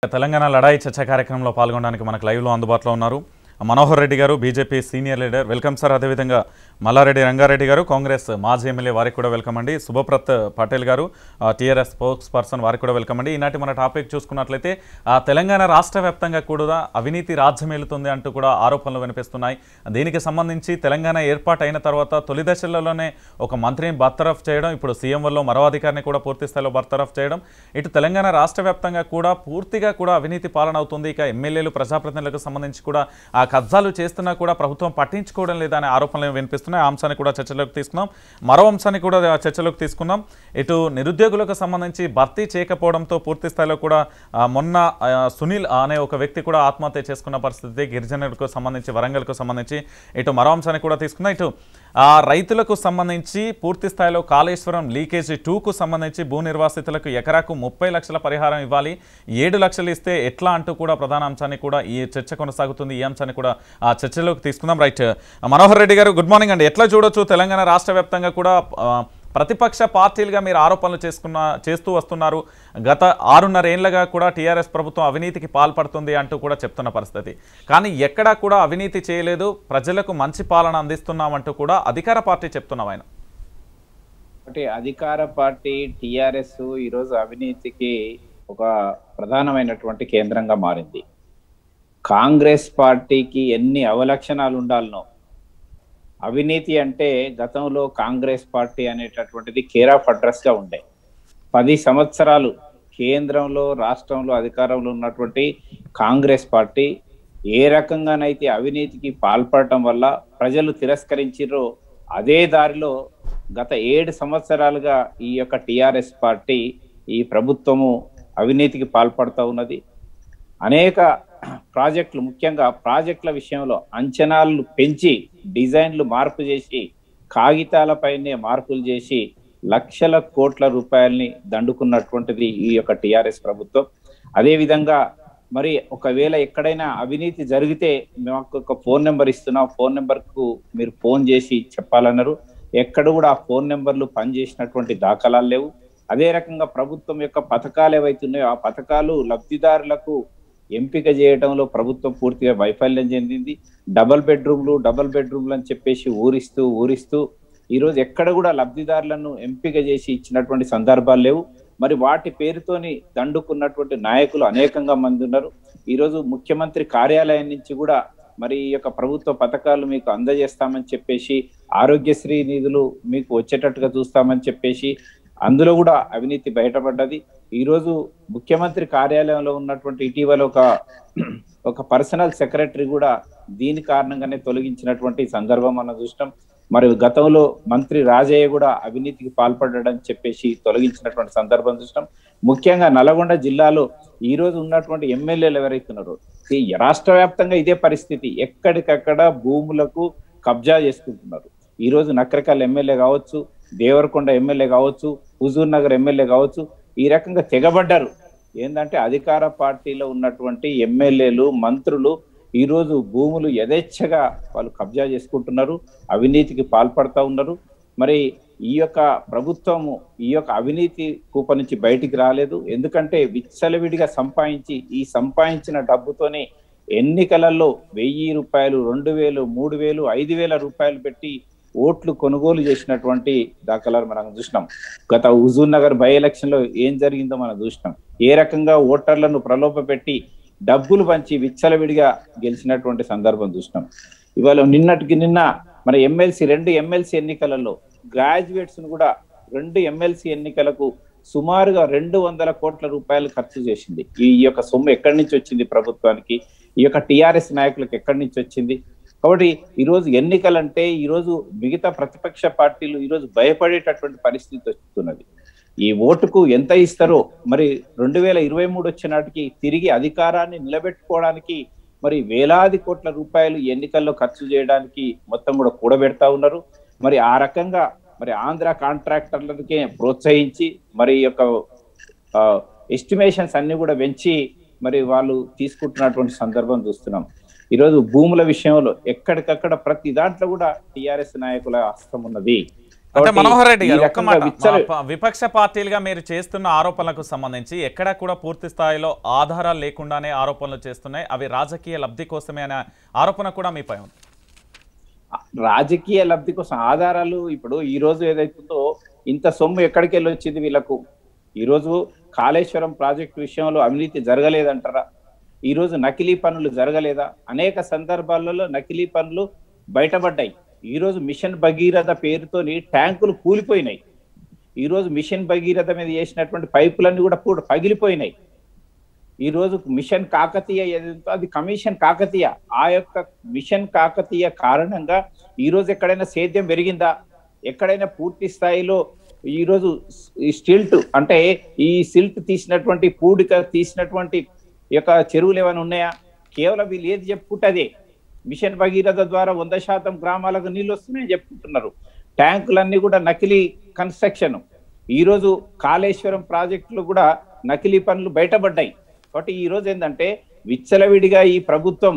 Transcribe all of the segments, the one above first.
తెలంగాణ లడాయి చర్చ కార్యక్రమంలో పాల్గొనడానికి మనకు లైవ్లో అందుబాటులో ఉన్నారు Manohar Reddy garu BJP senior leader welcome sir అదేవిధంగా మల్లారెడ్డి రంగారెడ్డి గారు కాంగ్రెస్ మాజీ ఎమ్మెల్యే వారికి కూడా వెల్కమ్ అండి శుభప్రత్ పటేల్ గారు టీఆర్ఎస్ స్పోక్స్ పర్సన్ వారికి కూడా వెల్కమ్ అండి ఈనాటి మన టాపిక్ చూసుకున్నట్లయితే ఆ, తెలంగాణ రాష్ట్ర వ్యాప్తంగా కూడా అవినీతి రాజ్యమేలుతుంది అంటూ కూడా ఆరోపణలు వినిపిస్తున్నాయి దీనికి సంబంధించి తెలంగాణ ఏర్పాటు అయిన తర్వాత తొలి దశలోనే ఒక మంత్రిని బర్తరఫ్ చేయడం ఇప్పుడు సీఎం వల్ల మరో అధికారిని కూడా పూర్తి స్థాయిలో బర్తరఫ్ చేయడం ఇటు తెలంగాణ రాష్ట్ర వ్యాప్తంగా కూడా పూర్తిగా కూడా అవినీతి పాలన అవుతుంది ఇక ఎమ్మెల్యేలు ప్రజాప్రతినిధులకు సంబంధించి కూడా ఆ కబ్జాలు చేస్తున్నా కూడా ప్రభుత్వం పట్టించుకోవడం లేదనే ఆరోపణలు వినిపిస్తున్నాయి ఆ అంశాన్ని కూడా చర్చలోకి తీసుకున్నాం మరో అంశాన్ని కూడా చర్చలోకి తీసుకున్నాం ఇటు నిరుద్యోగులకు సంబంధించి భర్తీ చేయకపోవడంతో పూర్తి స్థాయిలో కూడా ఆ, మొన్న ఆ, సునీల్ అనే ఒక వ్యక్తి కూడా ఆత్మహత్య చేసుకున్న పరిస్థితి గిరిజనులకు సంబంధించి వరంగల్కు సంబంధించి ఇటు మరో అంశాన్ని కూడా తీసుకున్నాం ఇటు ఆ రైతులకు సంబంధించి పూర్తి స్థాయిలో కాళేశ్వరం లీకేజీ టూకు సంబంధించి భూ నిర్వాసితులకు ఎకరాకు ముప్పై లక్షల పరిహారం ఇవ్వాలి ఏడు లక్షలు ఇస్తే ఎట్లా అంటూ కూడా ప్రధాన అంశాన్ని కూడా ఈ చర్చ కొనసాగుతుంది ఈ అంశాన్ని కూడా ఆ చర్చలోకి తీసుకుందాం రైట్ మనోహర్ రెడ్డి గారు గుడ్ మార్నింగ్ అండి ఎట్లా చూడొచ్చు తెలంగాణ రాష్ట్ర వ్యాప్తంగా కూడా ఆ, ప్రతిపక్ష పార్టీలుగా మీరు ఆరోపణలు చేసుకున్న చేస్తూ వస్తున్నారు గత ఆరున్నర ఏళ్లుగా కూడా టీఆర్ఎస్ ప్రభుత్వం అవినీతికి పాల్పడుతుంది అంటూ కూడా చెప్తున్న పరిస్థితి కానీ ఎక్కడా కూడా అవినీతి చేయలేదు ప్రజలకు మంచి పాలన అందిస్తున్నామంటూ కూడా అధికార పార్టీ చెప్తున్నాం ఆయన ఒకటి అధికార పార్టీ టిఆర్ఎస్ ఈరోజు అవినీతికి ఒక ప్రధానమైనటువంటి కేంద్రంగా మారింది కాంగ్రెస్ పార్టీకి ఎన్ని అవలక్షణాలు ఉండాలనో అవినీతి అంటే గతంలో కాంగ్రెస్ పార్టీ అనేటటువంటిది కేర్ ఆఫ్ అడ్రస్ గా ఉండే పది సంవత్సరాలు కేంద్రంలో రాష్ట్రంలో అధికారంలో ఉన్నటువంటి కాంగ్రెస్ పార్టీ ఏ రకంగానైతే అవినీతికి పాల్పడటం వల్ల ప్రజలు తిరస్కరించిరో అదే దారిలో గత ఏడు సంవత్సరాలుగా ఈ యొక్క టిఆర్ఎస్ పార్టీ ఈ ప్రభుత్వము అవినీతికి పాల్పడుతూ ఉన్నది అనేక ప్రాజెక్టులు ముఖ్యంగా ప్రాజెక్టుల విషయంలో అంచనాలు పెంచి డిజైన్లు మార్పు చేసి కాగితాలపైనే మార్పులు చేసి లక్షల కోట్ల రూపాయల్ని దండుకున్నటువంటిది ఈ యొక్క టిఆర్ఎస్ ప్రభుత్వం అదే విధంగా మరి ఒకవేళ ఎక్కడైనా అవినీతి జరిగితే మాకు ఒక ఫోన్ నెంబర్ ఇస్తున్నాం ఫోన్ నెంబర్ కు మీరు ఫోన్ చేసి చెప్పాలన్నారు ఎక్కడ కూడా ఆ ఫోన్ నెంబర్లు పనిచేసినటువంటి దాఖలాలు లేవు అదే రకంగా ప్రభుత్వం యొక్క పథకాలు ఏవైతున్నాయో ఆ పథకాలు లబ్ధిదారులకు ఎంపిక చేయడంలో ప్రభుత్వం పూర్తిగా వైఫల్యం చెందింది డబల్ బెడ్రూమ్లు డబల్ బెడ్రూమ్లు అని చెప్పేసి ఊరిస్తూ ఊరిస్తూ ఈ రోజు ఎక్కడ కూడా లబ్ధిదారులను ఎంపిక చేసి ఇచ్చినటువంటి సందర్భాలు లేవు మరి వాటి పేరుతోని దండుకున్నటువంటి నాయకులు అనేకంగా మంది ఉన్నారు ఈ రోజు ముఖ్యమంత్రి కార్యాలయం నుంచి కూడా మరి ఈ యొక్క ప్రభుత్వ పథకాలు మీకు అందజేస్తామని చెప్పేసి ఆరోగ్యశ్రీ నిధులు మీకు వచ్చేటట్టుగా చూస్తామని చెప్పేసి అందులో కూడా అవినీతి బయటపడ్డది ఈ రోజు ముఖ్యమంత్రి కార్యాలయంలో ఉన్నటువంటి ఇటీవల ఒక ఒక పర్సనల్ సెక్రటరీ కూడా దీని కారణంగానే తొలగించినటువంటి సందర్భం మనం చూసినాం మరి గతంలో మంత్రి రాజయ్య కూడా అవినీతికి పాల్పడ్డాడని చెప్పేసి తొలగించినటువంటి సందర్భం చూసినాం ముఖ్యంగా నల్గొండ జిల్లాలో ఈ రోజు ఉన్నటువంటి ఎమ్మెల్యేలు ఎవరైతున్నారో ఈ రాష్ట్ర వ్యాప్తంగా ఇదే పరిస్థితి ఎక్కడికక్కడ భూములకు కబ్జా చేసుకుంటున్నారు ఈ రోజు నకరకల్ ఎమ్మెల్యే కావచ్చు దేవరకొండ ఎమ్మెల్యే కావచ్చు హుజూర్ నగర్ ఎమ్మెల్యే కావచ్చు ఈ రకంగా తెగబడ్డారు ఏంటంటే అధికార పార్టీలో ఉన్నటువంటి ఎమ్మెల్యేలు మంత్రులు ఈ రోజు భూములు యథేచ్ఛగా వాళ్ళు కబ్జా చేసుకుంటున్నారు అవినీతికి పాల్పడతా ఉన్నారు మరి ఈ యొక్క ప్రభుత్వము ఈ యొక్క అవినీతి కూప నుంచి బయటికి రాలేదు ఎందుకంటే విచ్చలవిడిగా సంపాదించి ఈ సంపాదించిన డబ్బుతోనే ఎన్నికలలో వెయ్యి రూపాయలు రెండు వేలు మూడు వేలు ఐదు వేల రూపాయలు పెట్టి ఓట్లు కొనుగోలు చేసినటువంటి దాఖలాలు మనం చూసినాం గత హుజూర్ నగర్ బై ఎలక్షన్ లో ఏం జరిగిందో మనం చూసినాం ఏ రకంగా ఓటర్లను ప్రలోభ పెట్టి డబ్బులు పంచి విచ్చలవిడిగా గెలిచినటువంటి సందర్భం చూసినాం ఇవాళ నిన్నటికి నిన్న మన ఎమ్మెల్సీ రెండు ఎమ్మెల్సీ ఎన్నికలలో గ్రాడ్యుయేట్స్ ను కూడా రెండు ఎమ్మెల్సీ ఎన్నికలకు సుమారుగా రెండు వందల కోట్ల రూపాయలు ఖర్చు చేసింది ఈ యొక్క సొమ్ము ఎక్కడి నుంచి వచ్చింది ప్రభుత్వానికి ఈ యొక్క టిఆర్ఎస్ నాయకులకు ఎక్కడి నుంచి వచ్చింది కాబట్టి ఈరోజు ఎన్నికలంటే ఈరోజు మిగతా ప్రతిపక్ష పార్టీలు ఈరోజు భయపడేటటువంటి పరిస్థితి వస్తున్నది ఈ ఓటుకు ఎంత ఇస్తారో మరి రెండు వేల ఇరవై మూడు వచ్చే నాటికి తిరిగి అధికారాన్ని నిలబెట్టుకోవడానికి మరి వేలాది కోట్ల రూపాయలు ఎన్నికల్లో ఖర్చు చేయడానికి మొత్తం కూడా కూడబెడతా ఉన్నారు మరి ఆ రకంగా మరి ఆంధ్ర కాంట్రాక్టర్లకే ప్రోత్సహించి మరి ఈ యొక్క ఎస్టిమేషన్స్ అన్ని కూడా పెంచి మరి వాళ్ళు తీసుకుంటున్నటువంటి సందర్భం చూస్తున్నాం ఈరోజు భూముల విషయంలో ఎక్కడికక్కడ ప్రతి దాంట్లో కూడా టిఆర్ఎస్ నాయకుల హస్తం ఉన్నది అంటే కాబట్టి మనోహర్ రెడ్డి ఈ గారు ఒక్క రకంగా మాట విచ్చల- మా ప- విపక్ష పార్టీలుగా మీరు చేస్తున్న ఆరోపణలకు సంబంధించి ఎక్కడా కూడా పూర్తి స్థాయిలో ఆధారాలు లేకుండానే ఆరోపణలు చేస్తున్నాయి అవి రాజకీయ లబ్ధి కోసమే అనే ఆరోపణ కూడా మీపై ఉంది రాజకీయ లబ్ధి కోసం ఆధారాలు ఇప్పుడు ఈ రోజు ఏదైతుందో ఇంత సొమ్ము ఎక్కడికి వెళ్ళి వచ్చింది వీళ్ళకు ఈ రోజు కాళేశ్వరం ప్రాజెక్టు విషయంలో అవినీతి జరగలేదంటారా ఈ రోజు నకిలీ పనులు జరగలేదా అనేక సందర్భాలలో నకిలీ పనులు బయటపడ్డాయి ఈ రోజు మిషన్ భగీరథ పేరుతోని ట్యాంకులు కూలిపోయినాయి ఈ రోజు మిషన్ భగీరథ మీద చేసినటువంటి పైపులన్నీ కూడా పూడ పగిలిపోయినాయి ఈ రోజు మిషన్ కాకతీయ ఏదైతే అది కమిషన్ కాకతీయ ఆ యొక్క మిషన్ కాకతీయ కారణంగా ఈ రోజు ఎక్కడైనా సేద్యం పెరిగిందా ఎక్కడైనా పూర్తి స్థాయిలో ఈ రోజు ఈ స్టిల్ట్ అంటే ఈ సిల్ట్ తీసినటువంటి పూడిక తీసినటువంటి ఈ యొక్క చెరువులు ఏమైనా ఉన్నాయా కేవలం వీళ్ళు ఏది చెప్పుకుంటే అదే మిషన్ భగీరథ ద్వారా వంద శాతం గ్రామాలకు నీళ్ళు వస్తున్నాయని చెప్పుకుంటున్నారు ట్యాంకులన్నీ కూడా నకిలీ కన్స్ట్రక్షన్ ఈ రోజు కాళేశ్వరం ప్రాజెక్టులు కూడా నకిలీ పనులు బయటపడ్డాయి కాబట్టి ఈ రోజు ఏంటంటే విచ్చలవిడిగా ఈ ప్రభుత్వం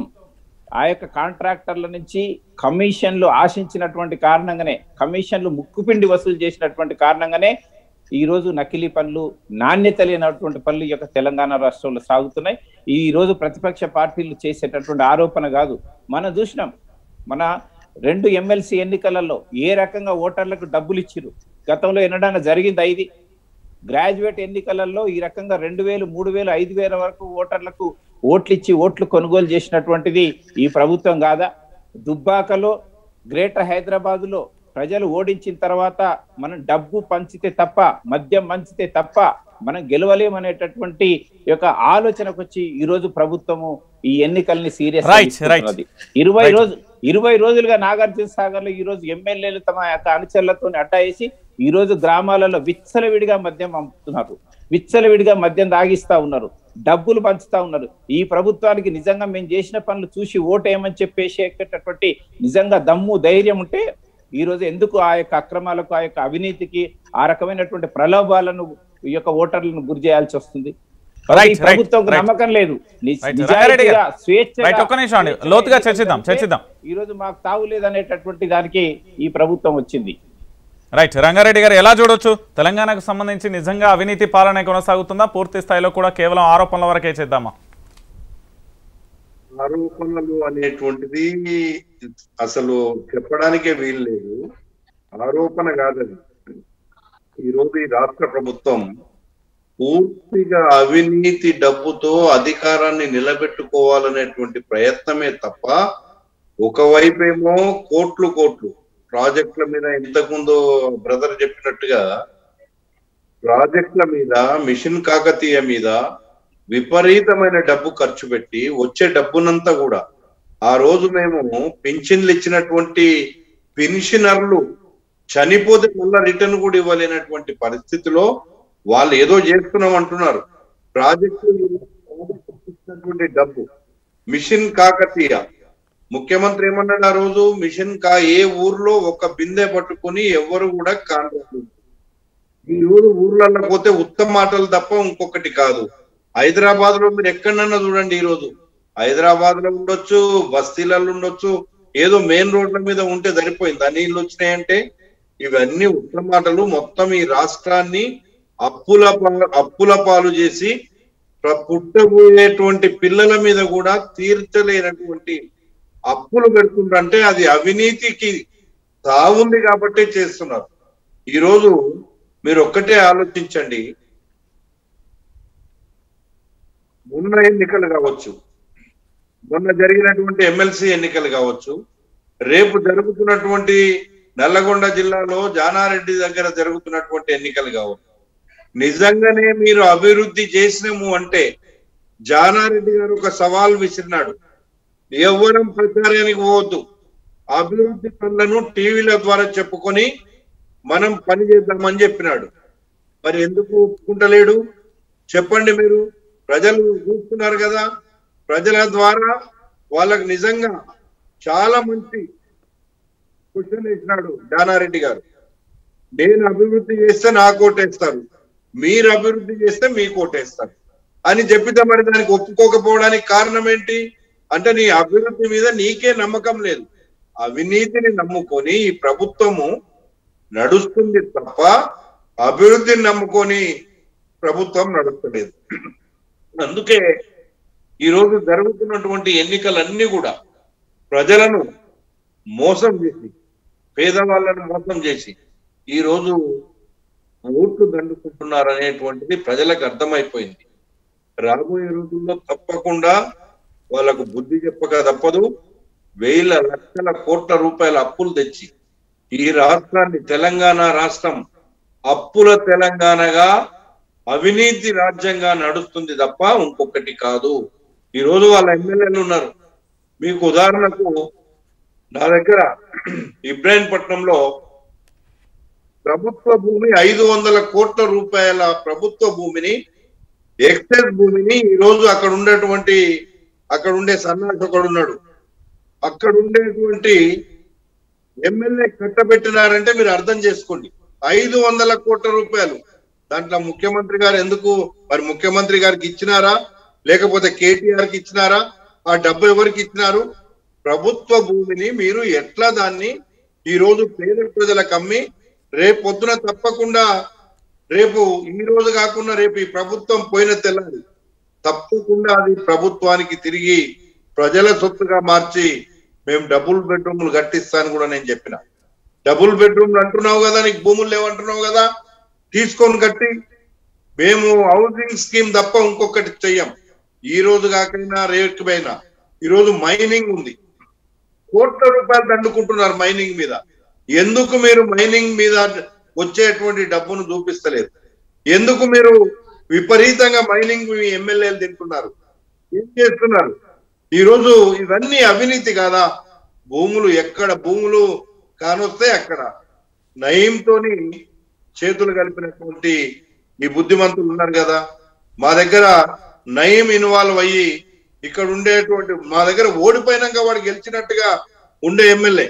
ఆ యొక్క కాంట్రాక్టర్ల నుంచి కమిషన్లు ఆశించినటువంటి కారణంగానే కమిషన్లు ముక్కుపిండి వసూలు చేసినటువంటి కారణంగానే ఈ రోజు నకిలీ పనులు నాణ్యత లేనటువంటి పనులు ఈ యొక్క తెలంగాణ రాష్ట్రంలో సాగుతున్నాయి ఈ రోజు ప్రతిపక్ష పార్టీలు చేసేటటువంటి ఆరోపణ కాదు మనం చూసినాం మన రెండు ఎమ్మెల్సీ ఎన్నికలలో ఏ రకంగా ఓటర్లకు డబ్బులు ఇచ్చిరు గతంలో ఎన్నడైనా జరిగిందా ఇది గ్రాడ్యుయేట్ ఎన్నికలలో ఈ రకంగా రెండు వేలు మూడు వేలు ఐదు వేల వరకు ఓటర్లకు ఓట్లు ఇచ్చి ఓట్లు కొనుగోలు చేసినటువంటిది ఈ ప్రభుత్వం కాదా దుబ్బాకలో గ్రేటర్ హైదరాబాద్ లో ప్రజలు ఓడించిన తర్వాత మనం డబ్బు పంచితే తప్ప మద్యం పంచితే తప్ప మనం గెలవలేమనేటటువంటి యొక్క ఆలోచనకు వచ్చి ఈ రోజు ప్రభుత్వము ఈ ఎన్నికల్ని సీరియస్ Right, right. ఇరవై Right. రోజు ఇరవై రోజులుగా నాగార్జున సాగర్ లో ఈ రోజు ఎమ్మెల్యేలు తమ యొక్క అనుచరులతో అట్టాయేసి ఈ రోజు గ్రామాలలో విచ్చలవిడిగా మద్యం పంపుతున్నారు విచ్చలవిడిగా మద్యం తాగిస్తా ఉన్నారు డబ్బులు పంచుతా ఉన్నారు ఈ ప్రభుత్వానికి నిజంగా మేము చేసిన పనులు చూసి ఓటేయమని చెప్పేసేటటువంటి నిజంగా దమ్ము ధైర్యం ఉంటే ఈ రోజు ఎందుకు ఆ యొక్క అక్రమాలకు ఆ యొక్క అవినీతికి ఆ రకమైనటువంటి ప్రలోభాలను ఈ యొక్క ఓటర్లను గురి చేయాల్సి వస్తుంది Right, ఈ right, ప్రభుత్వం right. నమ్మకం లేదు ని- Right, నిజాయితీగా, రంగారెడ్డి గారు. స్వేచ్ఛగా- Right, ఒక్క నిమిషం అండి. లోతుగా చర్చిద్దాం, చర్చిద్దాం. ఈ రోజు మాకు తావు లేదనేటటువంటి దానికి ఈ ప్రభుత్వం వచ్చింది రైట్ రంగారెడ్డి గారు ఎలా చూడొచ్చు తెలంగాణకు సంబంధించి నిజంగా అవినీతి పాలన కొనసాగుతుందా పూర్తి స్థాయిలో కూడా కేవలం ఆరోపణల వరకే చేద్దామా ఆరోపణలు అనేటువంటిది అసలు చెప్పడానికే వీలు లేదు ఆరోపణ కాదది ఈరోజు ఈ రాష్ట్ర ప్రభుత్వం పూర్తిగా అవినీతి డబ్బుతో అధికారాన్ని నిలబెట్టుకోవాలనేటువంటి ప్రయత్నమే తప్ప ఒకవైపేమో కోట్లు కోట్లు ప్రాజెక్టుల మీద ఇంతకుముందు బ్రదర్ చెప్పినట్టుగా ప్రాజెక్టుల మీద మిషన్ కాకతీయ మీద విపరీతమైన డబ్బు ఖర్చు పెట్టి వచ్చే డబ్బునంతా కూడా ఆ రోజు మేము పింఛన్లు ఇచ్చినటువంటి పెన్షనర్లు చనిపోతే మళ్ళా రిటర్న్ కూడా ఇవ్వలేనటువంటి పరిస్థితిలో వాళ్ళు ఏదో చేస్తున్నాం అంటున్నారు ప్రాజెక్టు ఇచ్చినటువంటి డబ్బు మిషన్ కాకతీయ ముఖ్యమంత్రి ఏమన్నాడు ఆ రోజు మిషన్ కా ఏ ఊర్లో ఒక బిందె పట్టుకొని ఎవరు కూడా కాంట్రాక్ట్ ఈ ఊరు ఊర్లలో పోతే ఉత్తమ మాటలు తప్ప ఇంకొకటి కాదు హైదరాబాద్ లో మీరు ఎక్కడన్నా చూడండి ఈ రోజు హైదరాబాద్ లో ఉండొచ్చు బస్తీలలో ఉండొచ్చు ఏదో మెయిన్ రోడ్ల మీద ఉంటే సరిపోయింది ఆ నీళ్ళు వచ్చినాయంటే ఇవన్నీ ఉత్తమ మాటలు మొత్తం ఈ రాష్ట్రాన్ని అప్పుల పా- అప్పుల పాలు చేసి ప్ర- పుట్టబోయేటువంటి పిల్లల మీద కూడా తీర్చలేనటువంటి అప్పులు పెడుతుందంటే అది అవినీతికి తావుంది కాబట్టే చేస్తున్నారు ఈ రోజు మీరు ఒక్కటే ఆలోచించండి మొన్న ఎన్నికలు కావచ్చు మొన్న జరిగినటువంటి ఎమ్మెల్సీ ఎన్నికలు కావచ్చు రేపు జరుగుతున్నటువంటి నల్లగొండ జిల్లాలో జానారెడ్డి దగ్గర జరుగుతున్నటువంటి ఎన్నికలు కావచ్చు నిజంగానే మీరు అభివృద్ధి చేసినాము అంటే జానారెడ్డి గారు ఒక సవాల్ విసిరినాడు ఎవరం ప్రచారానికి పోవద్దు అభివృద్ధి పనులను టీవీల ద్వారా చెప్పుకొని మనం పని చేద్దామని చెప్పినాడు మరి ఎందుకు ఒప్పుకుంటలేడు చెప్పండి మీరు ప్రజలు చూస్తున్నారు కదా ప్రజల ద్వారా వాళ్ళకి నిజంగా చాలా మంచి క్వశ్చన్ వేసినాడు జానారెడ్డి గారు నేను అభివృద్ధి చేస్తే నా కోటేస్తారు మీరు అభివృద్ధి చేస్తే మీ కోటేస్తారు అని చెప్పితే మరి దానికి ఒప్పుకోకపోవడానికి కారణం ఏంటి అంటే నీ అభివృద్ధి మీద నీకే నమ్మకం లేదు అవినీతిని నమ్ముకొని ఈ ప్రభుత్వము నడుస్తుంది తప్ప అభివృద్ధిని నమ్ముకొని ప్రభుత్వం నడుస్తలేదు అందుకే ఈ రోజు జరుగుతున్నటువంటి ఎన్నికలన్నీ కూడా ప్రజలను మోసం చేసి పేదవాళ్ళను మోసం చేసి ఈ రోజు ఓట్లు దండుకుంటున్నారు అనేటువంటిది ప్రజలకు అర్థమైపోయింది రాబోయే రోజుల్లో తప్పకుండా వాళ్ళకు బుద్ధి చెప్పక తప్పదు వేల లక్షల కోట్ల రూపాయల అప్పులు తెచ్చి ఈ రాష్ట్రాన్ని తెలంగాణ రాష్ట్రం అప్పుల తెలంగాణగా అవినీతి రాజ్యంగా నడుస్తుంది తప్ప ఇంకొకటి కాదు ఈ రోజు వాళ్ళ ఎమ్మెల్యేలు ఉన్నారు మీకు ఉదాహరణకు నా దగ్గర ఇబ్రాహీంపట్నంలో ప్రభుత్వ భూమి ఐదు వందల కోట్ల రూపాయల ప్రభుత్వ భూమిని ఎక్సైజ్ భూమిని ఈ రోజు అక్కడ ఉండేటువంటి అక్కడ ఉండే సన్నాసి ఒకడు ఉన్నాడు అక్కడ ఉండేటువంటి ఎమ్మెల్యే కట్టబెట్టినారంటే మీరు అర్థం చేసుకోండి ఐదు వందల కోట్ల రూపాయలు దాంట్లో ముఖ్యమంత్రి గారు ఎందుకు మరి ముఖ్యమంత్రి గారికి ఇచ్చినారా లేకపోతే కేటీఆర్ కి ఇచ్చినారా ఆ డబ్బు ఎవరికి ఇచ్చినారు ప్రభుత్వ భూమిని మీరు ఎట్లా దాన్ని ఈ రోజు పేద ప్రజలకు అమ్మి రేపు పొద్దున తప్పకుండా రేపు ఈ రోజు కాకుండా రేపు ఈ ప్రభుత్వం పోయిన తెల్లారి తప్పకుండా అది ప్రభుత్వానికి తిరిగి ప్రజల సొత్తుగా మార్చి మేము డబుల్ బెడ్రూమ్లు కట్టిస్తాను కూడా నేను చెప్పిన డబుల్ బెడ్రూమ్లు అంటున్నావు కదా నీకు భూములు లేవంటున్నావు కదా తీసుకొని కట్టి మేము హౌసింగ్ స్కీమ్ తప్ప ఇంకొకటి చెయ్యం ఈ రోజు కాకైనా రేటు పైన ఈ రోజు మైనింగ్ ఉంది కోట్ల రూపాయలు దండుకుంటున్నారు మైనింగ్ మీద ఎందుకు మీరు మైనింగ్ మీద వచ్చేటువంటి డబ్బును చూపిస్తలేదు ఎందుకు మీరు విపరీతంగా మైనింగ్ మీ ఎమ్మెల్యేలు తింటున్నారు ఏం చేస్తున్నారు ఈ రోజు ఇవన్నీ అవినీతి కాదా భూములు ఎక్కడ భూములు కానొస్తే అక్కడ నయంతోని చేతులు కలిపినటువంటి ఈ బుద్ధిమంతులు ఉన్నారు కదా మా దగ్గర నయం ఇన్వాల్వ్ అయ్యి ఇక్కడ ఉండేటువంటి మా దగ్గర ఓడిపోయినాక వాడు గెలిచినట్టుగా ఉండే ఎమ్మెల్యే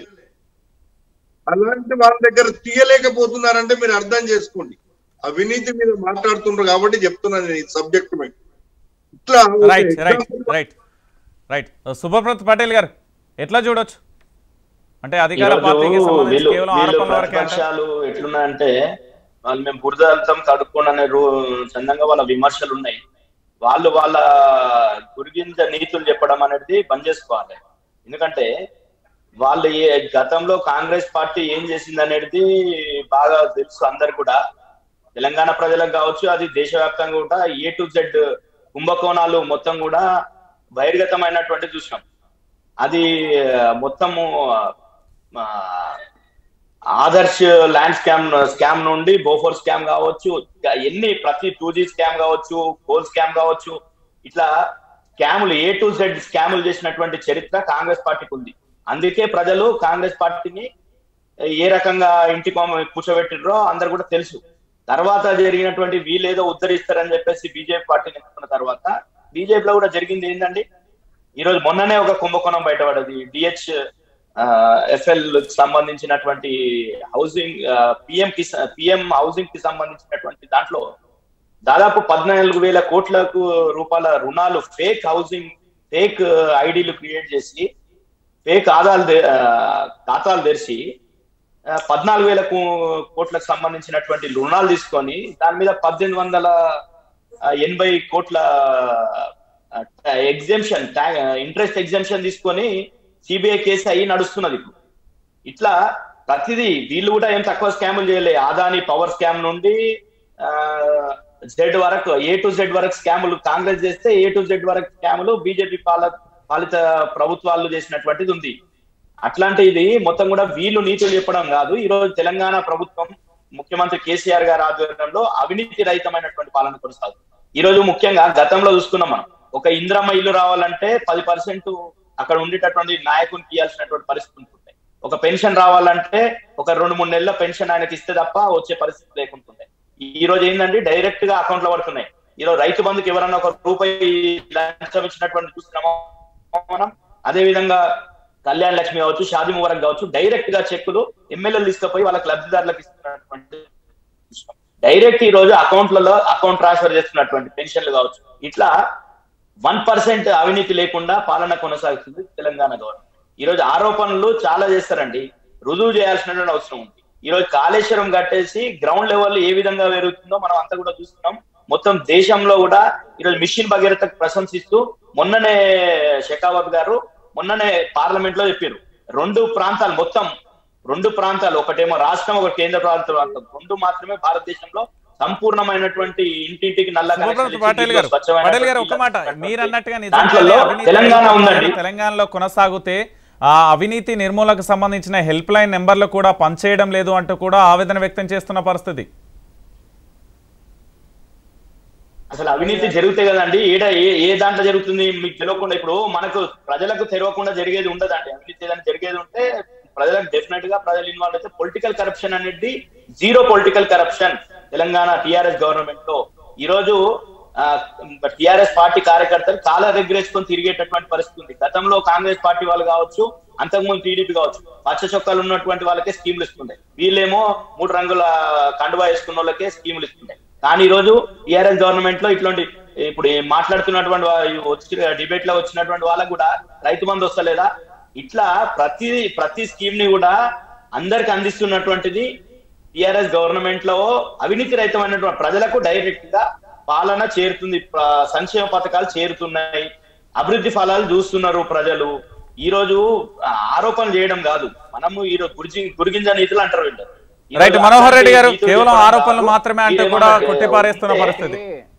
అలాంటి వాళ్ళ దగ్గర తీయలేకపోతున్నారంటే మీరు అర్థం చేసుకోండి అవినీతి మీద మాట్లాడుతుండ్రు కాబట్టి చెప్తున్నాను నేను ఈ సబ్జెక్ట్ మీద ఇట్లా ఒక right right example- right right Subhaprat Patel garu ఎట్లా చూడొచ్చు అంటే అధికార ఈరోజు పార్టీకి సంబంధించి వీళ్ళు కేవలం వీళ్ళు ఆరోపణల వరకే అంటారా? ప్రతిపక్షాలు ఎట్లున్నాయంటే వాళ్ళు మేము బురదలతం కడుక్కోననే రూ చందంగా వాళ్ళ విమర్శలు ఉన్నాయి వాళ్ళు వాళ్ళ గురిగింజ నీతులు చెప్పడం అనేది బంద్ చేసుకోవాలి ఎందుకంటే వాళ్ళు ఏ గతంలో కాంగ్రెస్ పార్టీ ఏం చేసింది అనేది బాగా తెలుసు అందరు కూడా తెలంగాణ ప్రజలకు కావచ్చు అది దేశవ్యాప్తంగా కూడా ఏ టు జెడ్ కుంభకోణాలు మొత్తం కూడా బహిర్గతమైనటువంటి చూసినాం అది ఆ, మొత్తము ఆ, ఆదర్శ్ ల్యాండ్ స్కామ్ స్కామ్ నుండి బోఫోర్ స్కామ్ కావచ్చు ఇంకా ఎన్ని ప్రతి టూ జీ స్కామ్ కావచ్చు కోల్ స్కామ్ కావచ్చు ఇట్లా స్కాములు ఏ టు జెడ్ స్కాములు చేసినటువంటి చరిత్ర కాంగ్రెస్ పార్టీకి ఉంది అందుకే ప్రజలు కాంగ్రెస్ పార్టీని ఏ రకంగా ఇంటి కొమ్మ కూర్చోబెట్టినరో అందరు కూడా తెలుసు తర్వాత జరిగినటువంటి వీళ్ళేదో ఉద్ధరిస్తారని చెప్పేసి బీజేపీ పార్టీని ఎన్నుకున్న తర్వాత బీజేపీలో కూడా జరిగింది ఏంటండి ఈ రోజు మొన్ననే ఒక కుంభకోణం బయటపడది డిహెచ్ ఎఫ్ఎల్ సంబంధించినటువంటి హౌసింగ్ పిఎం కి పిఎం హౌసింగ్ కి సంబంధించినటువంటి దాంట్లో దాదాపు పద్నాలుగు వేల కోట్లకు రూపాయల రుణాలు ఫేక్ హౌసింగ్ ఫేక్ ఐడీలు క్రియేట్ చేసి ఫేక్ ఆదాలు తె- ఆ, ఖాతాలు తెరిచి ఆ, పద్నాలుగు వేల కో- కోట్లకు సంబంధించినటువంటి రుణాలు తీసుకొని దాని మీద పద్దెనిమిది వందల ఆ, ఎనభై కోట్ల ఎగ్జామ్షన్ ఇంట్రెస్ట్ ఎగ్జామ్షన్ తీసుకొని సిబిఐ కేసు అయ్యి నడుస్తున్నది ఇప్పుడు ఇట్లా ప్రతిదీ వీళ్ళు కూడా ఏం తక్కువ స్కాములు చేయలే ఆదాని పవర్ స్కామ్ నుండి జెడ్ వరకు ఏ టు జెడ్ వరకు స్కాములు కాంగ్రెస్ చేస్తే ఏ టు జెడ్ వరకు స్కాములు బీజేపీ పాల పాలిత ప్రభుత్వాలు చేసినటువంటిది ఉంది అట్లాంటి ఇది మొత్తం కూడా వీళ్ళు నీతులు చెప్పడం కాదు ఈ రోజు తెలంగాణ ప్రభుత్వం ముఖ్యమంత్రి కేసీఆర్ గారి ఆధ్వర్యంలో అవినీతి రహితమైనటువంటి పాలన కొనసాగుతుంది ఈ రోజు ముఖ్యంగా గతంలో చూసుకున్నాం మనం ఒక ఇంద్రమ్మ ఇల్లు రావాలంటే పది పర్సెంట్ అక్కడ ఉండేటటువంటి నాయకునికి ఇవ్వాల్సినటువంటి పరిస్థితి ఉంటుండే ఒక పెన్షన్ రావాలంటే ఒక రెండు మూడు నెలల పెన్షన్ ఆయనకి ఇస్తే తప్ప వచ్చే పరిస్థితి లేకుంటుండే ఈ రోజు ఏంటంటే డైరెక్ట్ గా అకౌంట్ లో పడుతున్నాయి ఈ రోజు రైతు బంధుకి ఎవరన్నా ఒక రూపాయి లంచం ఇచ్చినటువంటి చూస్తున్నామా మనం అదే విధంగా కళ్యాణ్ లక్ష్మి కావచ్చు షాది ముబారక్ కావచ్చు డైరెక్ట్ గా చెక్కులు ఎమ్మెల్యేలు తీసుకుపోయి వాళ్ళకి లబ్ధిదారులకు ఇస్తున్నటువంటి డైరెక్ట్ ఈ రోజు అకౌంట్లలో అకౌంట్ ట్రాన్స్ఫర్ చేస్తున్నటువంటి పెన్షన్లు కావచ్చు ఇట్లా వన్ పర్సెంట్ అవినీతి లేకుండా పాలన కొనసాగుతుంది తెలంగాణ గవర్నమెంట్ ఈ రోజు ఆరోపణలు చాలా చేస్తారండి రుజువు చేయాల్సినటువంటి అవసరం ఉంది ఈ రోజు కాళేశ్వరం కట్టేసి గ్రౌండ్ లెవెల్ ఏ విధంగా పెరుగుతుందో మనం అంతా కూడా చూస్తున్నాం మొత్తం దేశంలో కూడా ఈరోజు మిషన్ భగీరథకు ప్రశంసిస్తూ మొన్ననే షెకావత్ గారు మొన్ననే పార్లమెంట్ లో చెప్పారు రెండు ప్రాంతాలు మొత్తం రెండు ప్రాంతాలు ఒకటేమో రాష్ట్రం ఒక కేంద్ర ప్రాంతం ప్రాంతం రెండు మాత్రమే భారతదేశంలో సంపూర్ణమైనటువంటి ఇంటింటికి నల్ల సుబ్రత్ కనెక్షన్ ఇచ్చి పటేల్ గారు స్వచ్ఛమైనటువంటి పటేల్ గారు ఒక మాట నీళ్ళు మీరు అన్నట్టుగా దాంట్లో నిజంగానే అవినీతి తెలంగాణ రహిత ఉందండి. పాలన తెలంగాణలో కొనసాగితే ఆ అవినీతి నిర్మూలనకు సంబంధించిన హెల్ప్ లైన్ నెంబర్లు కూడా పనిచేయడం లేదు అంటూ కూడా ఆవేదన వ్యక్తం చేస్తున్న పరిస్థితి అసలు అవినీతి జరిగితే కదండి ఏడ ఏ ఏ దాంట్లో జరుగుతుంది మీకు తెలియకుండా ఇప్పుడు మనకు ప్రజలకు తెలియకుండా జరిగేది ఉండదండి అవినీతి ఏదైనా జరిగేది ఉంటే ప్రజలకు డెఫినెట్ గా ప్రజలు ఇన్వాల్వ్ అయితే పొలిటికల్ కరప్షన్ అనేది zero political corruption Telangana TRS government లో ఈ రోజు టిఆర్ఎస్ పార్టీ కార్యకర్తలు చాలా రెగ్యులేసుకొని తిరిగేటటువంటి పరిస్థితి ఉంది గతంలో కాంగ్రెస్ పార్టీ వాళ్ళు కావచ్చు అంతకుముందు టీడీపీ కావచ్చు పచ్చ చొక్కాలు ఉన్నటువంటి వాళ్ళకే స్కీములు ఇస్తుండే వీళ్ళేమో మూడు రంగుల కండువా వేసుకున్న వాళ్ళకే స్కీములు ఇస్తుండే కానీ ఈ రోజు టిఆర్ఎస్ గవర్నమెంట్ లో ఇట్లాంటి ఇప్పుడు ఈ మాట్లాడుతున్నటువంటి వా- ఈ వచ్చి డిబేట్ లో వచ్చినటువంటి వాళ్ళకు కూడా రైతు బంధు వస్తలేదా ఇట్లా ప్రతి ప్రతి స్కీమ్ ని కూడా అందరికి అందిస్తున్నటువంటిది టిఆర్ఎస్ గవర్నమెంట్ లో అవినీతి రహితమైనటువంటి ప్రజలకు డైరెక్ట్ గా పాలన చేరుతుంది ప్ర- సంక్షేమ పథకాలు చేరుతున్నాయి అభివృద్ధి ఫలాలు చూస్తున్నారు ప్రజలు ఈ రోజు ఆ, ఆరోపణలు చేయడం కాదు మనము ఈ రోజు గురిజి గురిగింజ నీతులు అంటారు వీళ్ళు. ఈ రోజు రైట్ మనోహర్ రెడ్డి గారు నీతులు కేవలం చెప్పడం ఆరోపణలు కాదు. మాత్రమే అంటే మీరేమో కూడా అంటే కొట్టిపారేస్తున్న ఉంటే పరిస్థితి